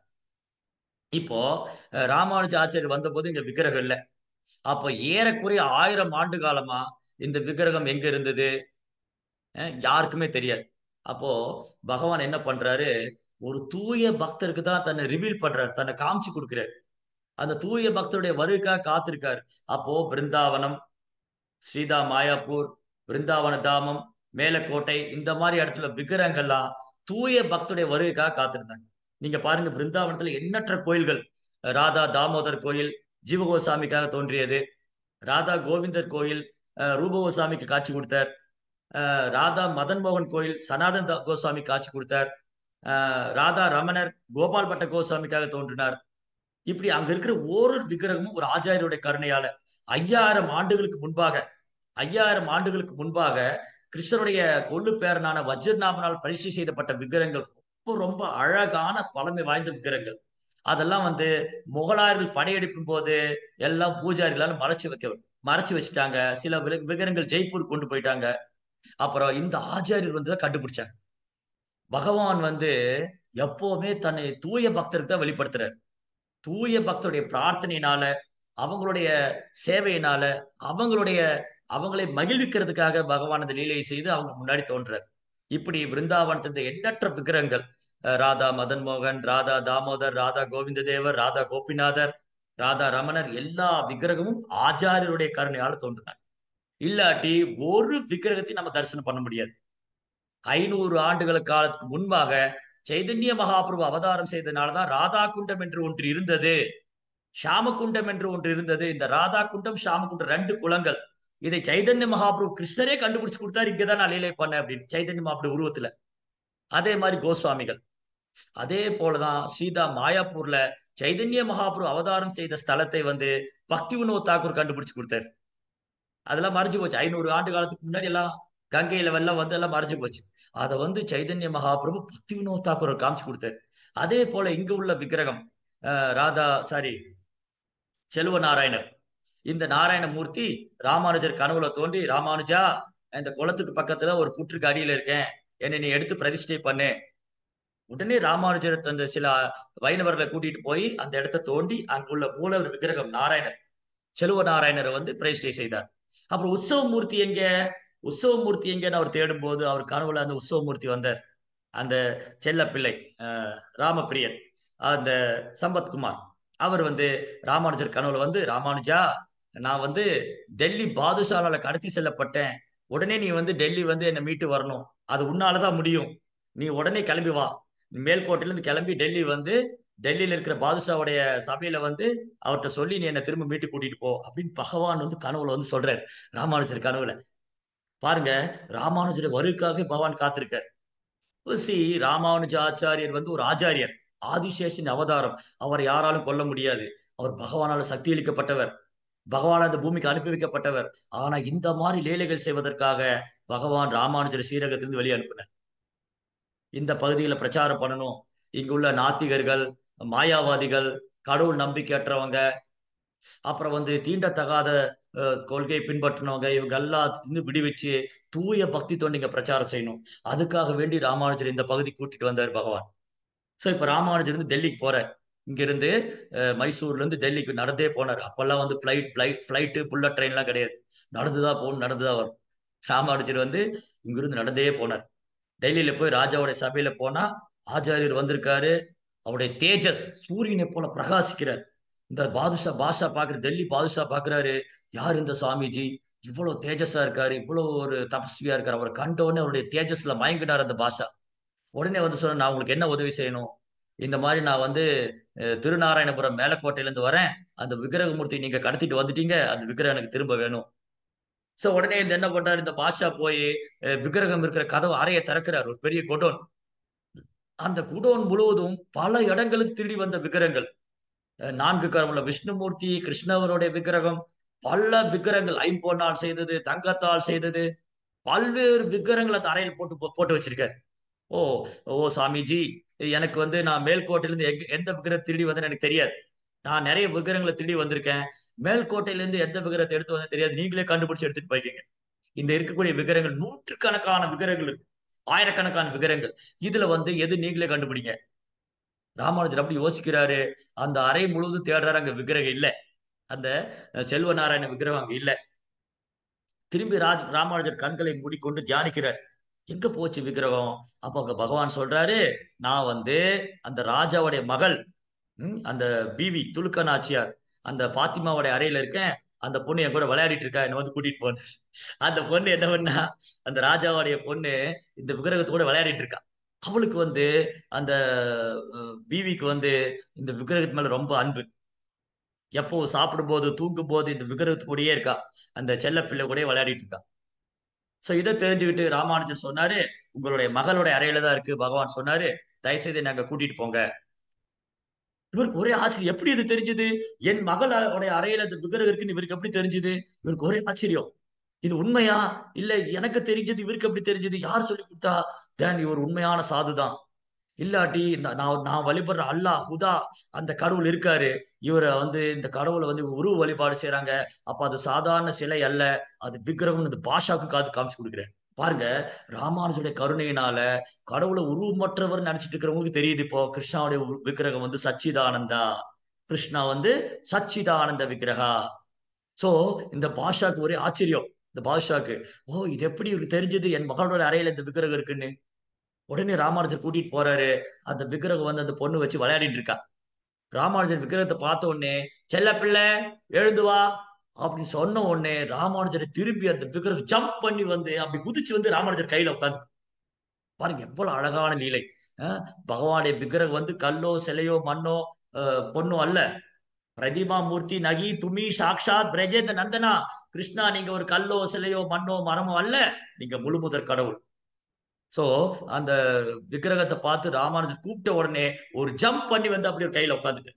இப்போ அஹ், ராமானுஜ ஆச்சாரியர் வந்தபோது இங்க விக்கிரகம் இல்லை அப்போ ஏறக்குறைய ஆயிரம் ஆண்டு காலமா இந்த விக்கிரகம் எங்க இருந்தது அஹ், யாருக்குமே தெரியாது அப்போ பகவான் என்ன பண்றாரு ஒரு தூய பக்தருக்கு தான் தன்னை ரிவீல் பண்றாரு தன்னை காமிச்சு கொடுக்கிறாரு அந்த தூய பக்தருடைய வருகைக்காக காத்திருக்காரு அப்போ பிருந்தாவனம் ஸ்ரீதா மாயாப்பூர் பிருந்தாவன தாமம் மேலக்கோட்டை இந்த மாதிரி இடத்துல விக்கிரகங்கள்லாம் தூய பக்தருடைய வருகைக்காக காத்திருந்தாங்க நீங்க பாருங்க பிருந்தாவனத்துல எண்ணற்ற கோயில்கள் ராதா தாமோதர் கோயில் ஜீவகோசாமிக்காக தோன்றியது ராதா கோவிந்தர் கோயில் அஹ், ரூபகோசாமிக்கு காட்சி கொடுத்தார் அஹ், ராதா மதன் மோகன் கோயில் சனாதன் தா- கோஸ்வாமி காட்சி கொடுத்தார் அஹ், ராதா ரமணர் கோபால் பட்ட கோஸ்வாமிக்காக தோன்றினார் இப்படி அங்க இருக்கிற ஒரு விக்கிரகமும் ஒரு ஆச்சாரியருடைய கருணையால ஐயாயிரம் ஆண்டுகளுக்கு முன்பாக ஐயாயிரம் ஆண்டுகளுக்கு முன்பாக கிருஷ்ணருடைய கொள்ளு பேரனான வஜ்ரநாமனால் பரிசு செய்யப்பட்ட விக்கிரகங்கள் ரொம்ப ரொம்ப அழகான பழமை வாய்ந்த விக்கிரகங்கள் அதெல்லாம் வந்து முகலாயர்கள் படையெடுக்கும் போது எல்லாம் பூஜாரிகளால மறைச்சு வைக்க மறைச்சு வச்சுட்டாங்க சில வி- விக்கிரகங்கள் ஜெய்ப்பூர் கொண்டு போயிட்டாங்க அப்புறம் இந்த ஆச்சாரியர் வந்து தான் கண்டுபிடிச்சாங்க பகவான் வந்து எப்பவுமே தன்னை தூய பக்தருக்கு தான் வெளிப்படுத்துறாரு தூய பக்தருடைய பிரார்த்தனையினால அவங்களுடைய சேவையினால அவங்களுடைய அவங்களை மகிழ்விக்கிறதுக்காக பகவான் அந்த லீலையை செய்து அவங்க முன்னாடி தோன்றார் இப்படி பிருந்தாவனத்தின் எண்ணற்ற விக்கிரகங்கள் அஹ் ராதா மதன் மோகன் ராதா தாமோதர் ராதா கோவிந்த தேவர் ராதா கோபிநாதர் ராதா ரமணர் எல்லா விக்கிரகமும் ஆச்சாரியருடைய கருணையால தோன்றினார் இல்லாட்டி ஒரு விக்கிரகத்தையும் நம்ம தரிசனம் பண்ண முடியாது ஐநூறு ஆண்டுகள காலத்துக்கு முன்பாக சைதன்ய மகாபிரபு அவதாரம் செய்தனாலதான் ராதா குண்டம் என்று ஒன்று இருந்தது ஷாமகுண்டம் என்று ஒன்று இருந்தது இந்த ராதா குண்டம் ஷாமகுண்டம் ரெண்டு குளங்கள் இதை சைதன்ய மகாபிரபு கிருஷ்ணரே கண்டுபிடிச்சு கொடுத்தாரு இங்கதான் நான் லீலை பண்ணேன் அப்படின்னு சைதன்ய மகாபிரபு உருவத்துல அதே மாதிரி கோஸ்வாமிகள் அதே போலதான் சீதா மாயாப்பூர்ல சைதன்ய மகாபிரபு அவதாரம் செய்த ஸ்தலத்தை வந்து பக்தி வினோத் தாக்கூர் கண்டுபிடிச்சு கொடுத்தாரு அதெல்லாம் மறைஞ்சு போச்சு ஐநூறு ஆண்டு காலத்துக்கு முன்னாடி எல்லாம் கங்கையில வெள்ளம் வந்து எல்லாம் மறைஞ்சு போச்சு அதை வந்து சைதன்ய மகாபிரபு பக்தி வினோத் தாக்கூர் காமிச்சு கொடுத்தாரு அதே போல இங்க உள்ள விக்கிரகம் அஹ், ராதா சாரி செல்வ நாராயணர் இந்த நாராயணமூர்த்தி ராமானுஜர் கனவுல தோன்றி ராமானுஜா இந்த குளத்துக்கு பக்கத்துல ஒரு புற்றுக்கு அடியில இருக்கேன் என்னை நீ எடுத்து பிரதிஷ்டை பண்ணு உடனே ராமானுஜர் அந்த சில வைணவர்களை கூட்டிட்டு போய் அந்த இடத்தை தோண்டி அங்குள்ள மூலவர் விக்கிரகம் நாராயணர் செல்வ நாராயணரை வந்து பிரதிஷ்டை செய்தார் அப்புறம் உற்சவமூர்த்தி எங்க உற்சவமூர்த்தி எங்கன்னு அவர் தேடும் போது அவர் கனவுல அந்த உற்சவமூர்த்தி வந்தார் அந்த செல்ல பிள்ளை அஹ், ராமபிரியன் அந்த சம்பத்குமார் அவர் வந்து ராமானுஜர் கனவுல வந்து ராமானுஜா நான் வந்து டெல்லி பாதுஷாலால கடத்தி செல்லப்பட்டேன் உடனே நீ வந்து டெல்லி வந்து என்னை மீட்டு வரணும் அது உன்னாலதான் முடியும் நீ உடனே கிளம்பி வா மேல்கோட்டையில இருந்து கிளம்பி டெல்லி வந்து டெல்லியில இருக்கிற பாதுஷாவுடைய சபையில வந்து அவர்கிட்ட சொல்லி நீ என்னை திரும்ப மீட்டு கூட்டிட்டு போ அப்படின்னு பகவான் வந்து கனவுல வந்து சொல்றாரு ராமானுஜர் கனவுல பாருங்க ராமானுஜருடைய வருக்காக பகவான் காத்திருக்கார் சி ராமானுஜ ஆச்சாரியர் வந்து ஒரு ஆச்சாரியர் ஆதிசேஷன் அவதாரம் அவர் யாராலும் கொல்ல முடியாது அவர் பகவானால சக்தி அளிக்கப்பட்டவர் பகவான் அந்த பூமிக்கு அனுப்பி வைக்கப்பட்டவர் ஆனா இந்த மாதிரி லீலைகள் செய்வதற்காக பகவான் ராமானுஜர் சீரகத்திலிருந்து வெளியே அனுப்பினார் இந்த பகுதியில பிரச்சாரம் பண்ணணும் இங்குள்ள நாத்திகர்கள் மாயாவாதிகள் கடவுள் நம்பிக்கையற்றவங்க அப்புறம் வந்து தீண்டத்தகாத அஹ், கொள்கையை பின்பற்றினவங்க இவங்க எல்லாத்தையும் விடுவிச்சு தூய பக்தி தொண்டிங்க பிரச்சாரம் செய்யணும் அதுக்காக வேண்டி ராமானுஜர் இந்த பகுதி கூட்டிட்டு வந்தார் பகவான் ஸோ இப்போ ராமானுஜர் இருந்து டெல்லிக்கு போறார் இங்கிருந்து அஹ், மைசூர்ல இருந்து டெல்லிக்கு நடந்தே போனார் அப்பெல்லாம் வந்து ஃப்ளைட் ஃப்ளைட் ஃப்ளைட்டு புல்லட் ட்ரெயின்லாம் கிடையாது நடந்துதான் போகணும் நடந்துதான் வரும் ராமானுஜர் வந்து இங்கிருந்து நடந்தே போனார் டெல்லியில போய் ராஜாவுடைய சபையில போனா ஆச்சாரியர் வந்திருக்காரு அவருடைய தேஜஸ் சூரியனை போல பிரகாசிக்கிறார் இந்த பாதுஷா பாஷா பாக்குற டெல்லி பாதுஷா பாக்குறாரு யார் இந்த சுவாமிஜி இவ்வளவு தேஜஸா இருக்காரு இவ்வளவு ஒரு தபஸ்வியா இருக்காரு அவரை கண்ட உடனே அவருடைய தேஜஸ்ல மயங்கினார் அந்த பாஷா உடனே வந்து சொன்ன நான் உங்களுக்கு என்ன உதவி செய்யணும் இந்த மாதிரி நான் வந்து அஹ், திருநாராயணபுரம் மேலக்கோட்டையில இருந்து வரேன் அந்த விக்கிரகமூர்த்தி நீங்க கடத்திட்டு வந்துட்டீங்க அந்த விக்கிரகம் எனக்கு திரும்ப வேணும் சோ உடனே இந்த என்ன பண்றாரு இந்த பாஷா போய் அஹ், விக்கிரகம் இருக்கிற கதவு அறையை திறக்கிறார் ஒரு பெரிய குடோன் அந்த குடோன் முழுவதும் பல இடங்களுக்கு திருடி வந்த விக்கிரகங்கள் அஹ், நான்கு கரமுள்ள விஷ்ணுமூர்த்தி கிருஷ்ணவருடைய விக்கிரகம் பல விக்கிரகங்கள் ஐம்பொன்னால் செய்தது தங்கத்தால் செய்தது பல்வேறு விக்கிரகங்களை அந்த அறையில் போட்டு போட்டு வச்சிருக்காரு ஓ ஓ சாமிஜி எனக்கு வந்து நான் மேல்கோட்டையிலிருந்து எங்க எந்த விக்கிரகம் திருடி வந்தேன்னு எனக்கு தெரியாது நான் நிறைய விக்கிரகங்களை திருடி வந்திருக்கேன் மேல்கோட்டையிலேருந்து எந்த விக்கிரகத்தை எடுத்து வந்தேன் தெரியாது நீங்களே கண்டுபிடிச்சு எடுத்துட்டு போய்க்கீங்க இந்த இருக்கக்கூடிய விக்கிரகங்கள் நூற்றுக்கணக்கான விக்கிரகங்கள் இருக்கு ஆயிரக்கணக்கான விக்கிரகங்கள் இதுல வந்து எது நீங்களே கண்டுபிடிங்க ராமானுஜர் அப்படி யோசிக்கிறாரு அந்த அறை முழுவதும் தேடுறாரு அங்க விக்கிரகம் இல்ல அந்த அஹ், செல்வ நாராயண விக்கிரகம் அங்க இல்ல திரும்பி ராஜ் ராமானுஜர் கண்களை மூடிக்கொண்டு தியானிக்கிறார் எங்க போச்சு விக்கிரகம் அப்ப அங்க பகவான் சொல்றாரு நான் வந்து அந்த ராஜாவுடைய மகள் ம், அந்த பிவி துலுக்க நாச்சியார் அந்த பாத்திமாவுடைய அறையில இருக்கேன் அந்த பொண்ணு என் கூட விளையாடிட்டு இருக்கா என்ன வந்து கூட்டிட்டு போன அந்த பொண்ணு என்ன பண்ணா அந்த ராஜாவுடைய பொண்ணு இந்த விக்கிரகத்தோட விளையாடிட்டு இருக்கா அவளுக்கு வந்து அந்த பிவிக்கு வந்து இந்த விக்கிரகத்து மேல ரொம்ப அன்பு எப்போ சாப்பிடும் போது தூங்கும் போது இந்த விக்கிரகத்து கூடயே இருக்கா அந்த செல்ல பிள்ளை கூடயே விளையாடிட்டு இருக்கா சோ இதை தெரிஞ்சுக்கிட்டு ராமானுஜர் சொன்னாரு உங்களுடைய மகளுடைய அறையில தான் இருக்கு பகவான் சொன்னாரு தயவுசெய்து நாங்க கூட்டிட்டு போங்க இவருக்கு ஒரே ஆச்சரியம் எப்படி இது தெரிஞ்சது என் மகள் உடைய அறையில இந்த விக்கிரகம் இருக்குன்னு இவருக்கு எப்படி தெரிஞ்சது இவருக்கு ஒரே ஆச்சரியம் இது உண்மையா இல்ல எனக்கு தெரிஞ்சது இவருக்கு எப்படி தெரிஞ்சது யார் சொல்லி கொடுத்தா தேன் இவர் உண்மையான சாதுதான் இல்லாட்டி இந்த- நான் நான் வழிபடுற அல்லாஹ் ஹுதா அந்த கடவுள் இருக்காரு இவரை வந்து இந்த கடவுளை வந்து உருவ வழிபாடு செய்றாங்க அப்ப அது சாதாரண சிலை அல்ல அது விக்கிரகம் இந்த பாஷாவுக்கு காது காமிச்சு கொடுக்குறேன் பாருங்க ராமானுஜருடைய கருணையினால கடவுளை உருவமற்றவர் நினைச்சிட்டு இருக்கிறவங்களுக்கு தெரியுது இப்போ கிருஷ்ணாவுடைய உரு- விக்கிரகம் வந்து சச்சிதானந்தா கிருஷ்ணா வந்து சச்சிதானந்த விக்கிரகா சோ இந்த பாஷாக்கு ஒரே ஆச்சரியம் இந்த பாஷாக்கு ஓ இது எப்படி இவருக்கு தெரிஞ்சது என் மகளோட அறையில இந்த விக்கிரகம் இருக்குன்னு உடனே ராமானுஜர் கூட்டிட்டு போறாரு அந்த விக்கிரகம் வந்து அந்த பொண்ணு வச்சு விளையாடிட்டு இருக்கா ராமானுஜர் விக்கிரகத்தை பார்த்த உடனே செல்ல பிள்ளை எழுந்து வா அப்படின்னு சொன்ன உடனே ராமானுஜரை திருப்பி அந்த விக்கிரகம் ஜம்ப் பண்ணி வந்து அப்படி குதிச்சு வந்து ராமானுஜர் கையில உட்காந்து பாருங்க எவ்வளவு அழகான லீலை அஹ் பகவானுடைய விக்கிரகம் வந்து கல்லோ சிலையோ மண்ணோ அஹ் பொண்ணோ அல்ல பிரதிமா மூர்த்தி நகி துமி சாக்ஷாத் பிரஜேந்த நந்தனா கிருஷ்ணா நீங்க ஒரு கல்லோ சிலையோ மண்ணோ மரமோ அல்ல நீங்க முழுமுதற் கடவுள் சோ அந்த விக்கிரகத்தை பார்த்து ராமானுஜர் கூப்பிட்ட உடனே ஒரு ஜம்ப் பண்ணி வந்து அப்படி ஒரு கையில உட்காந்துட்டு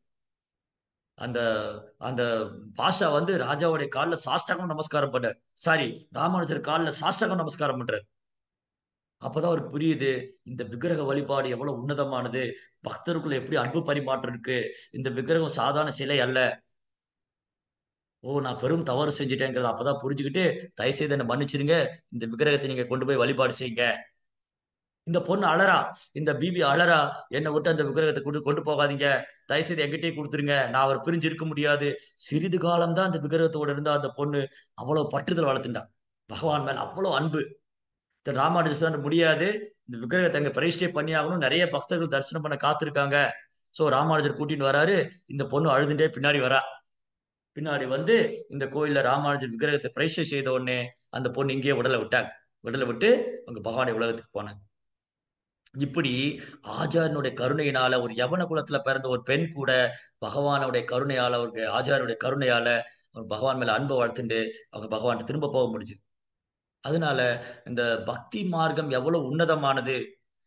அந்த அந்த பாஷா வந்து ராஜாவுடைய கால்ல சாஷ்டாங்கம் நமஸ்காரம் பண்ணார் சாரி ராமானுஜர் கால்ல சாஷ்டாங்கம் நமஸ்காரம் பண்றாரு அப்பதான் அவருக்கு புரியுது இந்த விக்கிரக வழிபாடு எவ்வளவு உன்னதமானது பக்தருக்குள்ள எப்படி அன்பு பரிமாற்றம் இருக்கு இந்த விக்கிரகம் சாதாரண சிலை அல்ல ஓ நான் பெரும் தவறு செஞ்சுட்டேங்கிறத அப்பதான் புரிஞ்சுக்கிட்டு தயவுசெய்து என்னை மன்னிச்சிருங்க இந்த விக்கிரகத்தை நீங்க கொண்டு போய் வழிபாடு செய்யுங்க இந்த பொண்ணு அழறா இந்த பிபி அழறா என்னை விட்டு அந்த விக்கிரகத்தை கொண்டு கொண்டு போகாதீங்க தயவுசெய்து என்கிட்டயே கொடுத்துருங்க நான் அவர் பிரிஞ்சு இருக்க முடியாது சிறிது காலம் தான் அந்த விக்கிரகத்தோட இருந்தா அந்த பொண்ணு அவ்வளவு பற்றுதல் வளர்த்துட்டான் பகவான் மேல அவ்வளவு அன்பு இந்த ராமானுஜர் முடியாது இந்த விக்கிரகத்தை அங்க பிரதிஷ்டை பண்ணி ஆகணும் நிறைய பக்தர்கள் தரிசனம் பண்ண காத்திருக்காங்க சோ ராமானுஜர் கூட்டிட்டு வராரு இந்த பொண்ணு அழுதுண்டே பின்னாடி வரா பின்னாடி வந்து இந்த கோயில்ல ராமானுஜர் விக்கிரகத்தை பிரதிஷ்டை செய்த உடனே அந்த பொண்ணு இங்கேயே உடலை விட்டாங்க உடலை விட்டு அவங்க பகவானுடைய உலகத்துக்கு போனாங்க இப்படி ஆச்சாரனுடைய கருணையினால ஒரு யவன குலத்துல பிறந்த ஒரு பெண் கூட பகவானுடைய கருணையால அவருக்கு ஆச்சாரனுடைய கருணையால அவர் பகவான் மேல அன்பை வளர்த்துட்டு அவங்க பகவான் திரும்ப போக முடிஞ்சுது அதனால இந்த பக்தி மார்க்கம் எவ்வளவு உன்னதமானது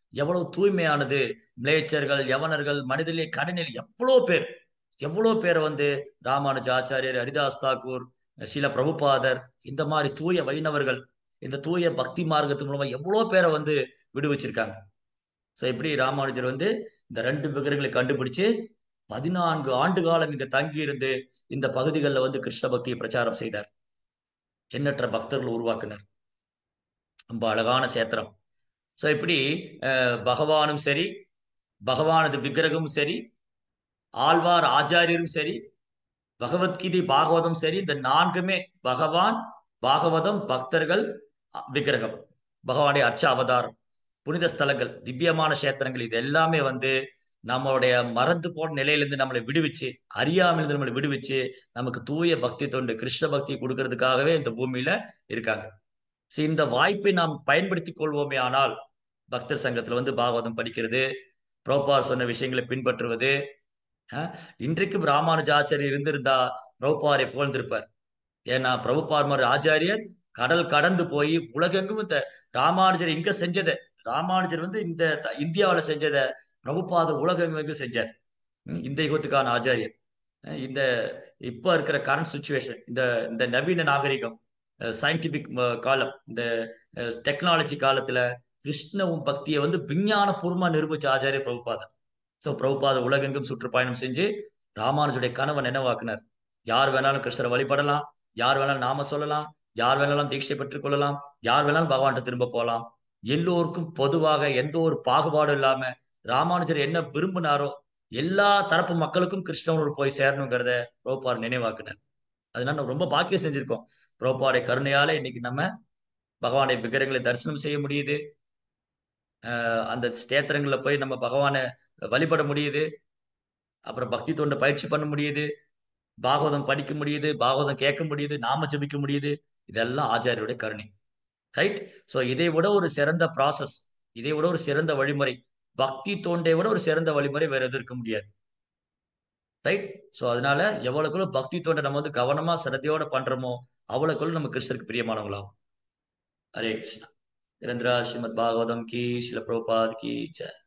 எவ்வளவு தூய்மையானது மிளேச்சர்கள் யவனர்கள் மனிதர்களே கடனில் எவ்வளோ பேர் எவ்வளோ பேர் வந்து ராமானுஜ ஆச்சாரியர் ஹரிதாஸ் தாக்கூர் சில பிரபுபாதர் இந்த மாதிரி தூய வைணவர்கள் இந்த தூய பக்தி மார்க்கத்து மூலமா எவ்வளோ பேரை வந்து விடுவிச்சிருக்காங்க ஸோ எப்படி ராமானுஜர் வந்து இந்த ரெண்டு விக்கிரங்களை கண்டுபிடிச்சு பதினான்கு ஆண்டு காலம் இங்க தங்கி இருந்து இந்த பகுதிகளில் வந்து கிருஷ்ண பக்தியை பிரச்சாரம் செய்தார் எண்ணற்ற பக்தர்கள் உருவாக்குனர் ரொம்ப அழகான சேத்திரம் ஸோ இப்படி பகவானும் சரி பகவானது விக்கிரகமும் சரி ஆழ்வார் ஆச்சாரியரும் சரி பகவத்கீதை பாகவதம் சரி இந்த நான்குமே பகவான் பாகவதம் பக்தர்கள் விக்கிரகம் பகவானுடைய அர்ச்ச அவதாரம் புனித ஸ்தலங்கள் திவ்யமான கஷேத்திரங்கள் இது எல்லாமே வந்து நம்மளுடைய மறந்து போன நிலையிலிருந்து நம்மளை விடுவிச்சு அறியாமலிருந்து நம்மளை விடுவிச்சு நமக்கு தூய பக்தி தொண்டு கிருஷ்ண பக்தி கொடுக்கறதுக்காகவே இந்த பூமியில இருக்காங்க ஸோ இந்த வாய்ப்பை நாம் பயன்படுத்தி கொள்வோமே ஆனால் பக்தர் சங்கத்துல வந்து பாகவதம் படிக்கிறது புரோபார் சொன்ன விஷயங்களை பின்பற்றுவது இன்றைக்கும் ராமானுஜாச்சாரியர் இருந்திருந்தா பிரபுபாரை புகழ்ந்திருப்பார் ஏன்னா பிரபுபார் மாதிரி ஆச்சாரியர் கடல் கடந்து போய் உலகெங்கும் இந்த ராமானுஜர் இங்க செஞ்சதை ராமானுஜர் வந்து இந்த இந்தியாவில் செஞ்சதை பிரபுபாதர் உலகெங்கும் செஞ்சார் இந்த யுகத்துக்கான ஆச்சாரியர் இந்த இப்ப இருக்கிற கரண்ட் சுச்சுவேஷன் இந்த இந்த நவீன நாகரிகம் சயின்டிபிக் காலம் இந்த டெக்னாலஜி காலத்துல கிருஷ்ணவும் பக்தியை வந்து விஞ்ஞான பூர்வமா நிரூபிச்ச ஆச்சாரிய பிரபுபாதர் ஸோ பிரபுபாத உலகெங்கும் சுற்றுப்பயணம் செஞ்சு ராமானுஜுடைய கனவை நினைவாக்குனார் யார் வேணாலும் கிருஷ்ணரை வழிபடலாம் யார் வேணாலும் நாம சொல்லலாம் யார் வேணாலும் தீட்சை பெற்றுக் கொள்ளலாம் யார் வேணாலும் பகவான்கிட்ட திரும்ப போகலாம் எல்லோருக்கும் பொதுவாக எந்த ஒரு பாகுபாடும் இல்லாம ராமானுஜர் என்ன விரும்பினாரோ எல்லா தரப்பு மக்களுக்கும் கிருஷ்ணவர் போய் சேரணுங்கிறத பிரபுபார் நினைவாக்குனார் அதனால நம்ம ரொம்ப பாக்கியம் செஞ்சிருக்கோம் பிரபுபாடைய கருணையால இன்னைக்கு நம்ம பகவானுடைய விக்கிரங்களை தரிசனம் செய்ய முடியுது அந்த ஸ்தேத்திரங்களில் போய் நம்ம பகவானை வழிபட முடியுது அப்புறம் பக்தி தொண்டை பயிற்சி பண்ண முடியுது பாகவதம் படிக்க முடியுது பாகவதம் கேட்க முடியுது நாம ஜபிக்க முடியுது இதெல்லாம் ஆச்சாரியுடைய கருணை ரைட் ஸோ இதை விட ஒரு சிறந்த ப்ராசஸ் இதை விட ஒரு சிறந்த வழிமுறை பக்தி தோண்டை விட ஒரு சிறந்த வழிமுறை வேற எதுவும் இருக்க முடியாது ரைட் ஸோ அதனால எவ்வளவுக்குள்ள பக்தி தோண்டை நம்ம வந்து கவனமா சிரத்தையோட பண்றோமோ அவ்வளவுக்குள்ள நம்ம கிருஷ்ணருக்கு பிரியமானவங்களாகும் ஹரே கிருஷ்ணா நிரந்தரா ஸ்ரீமத் பாகவதம் கி சில பிரபாத் கி ஜெய்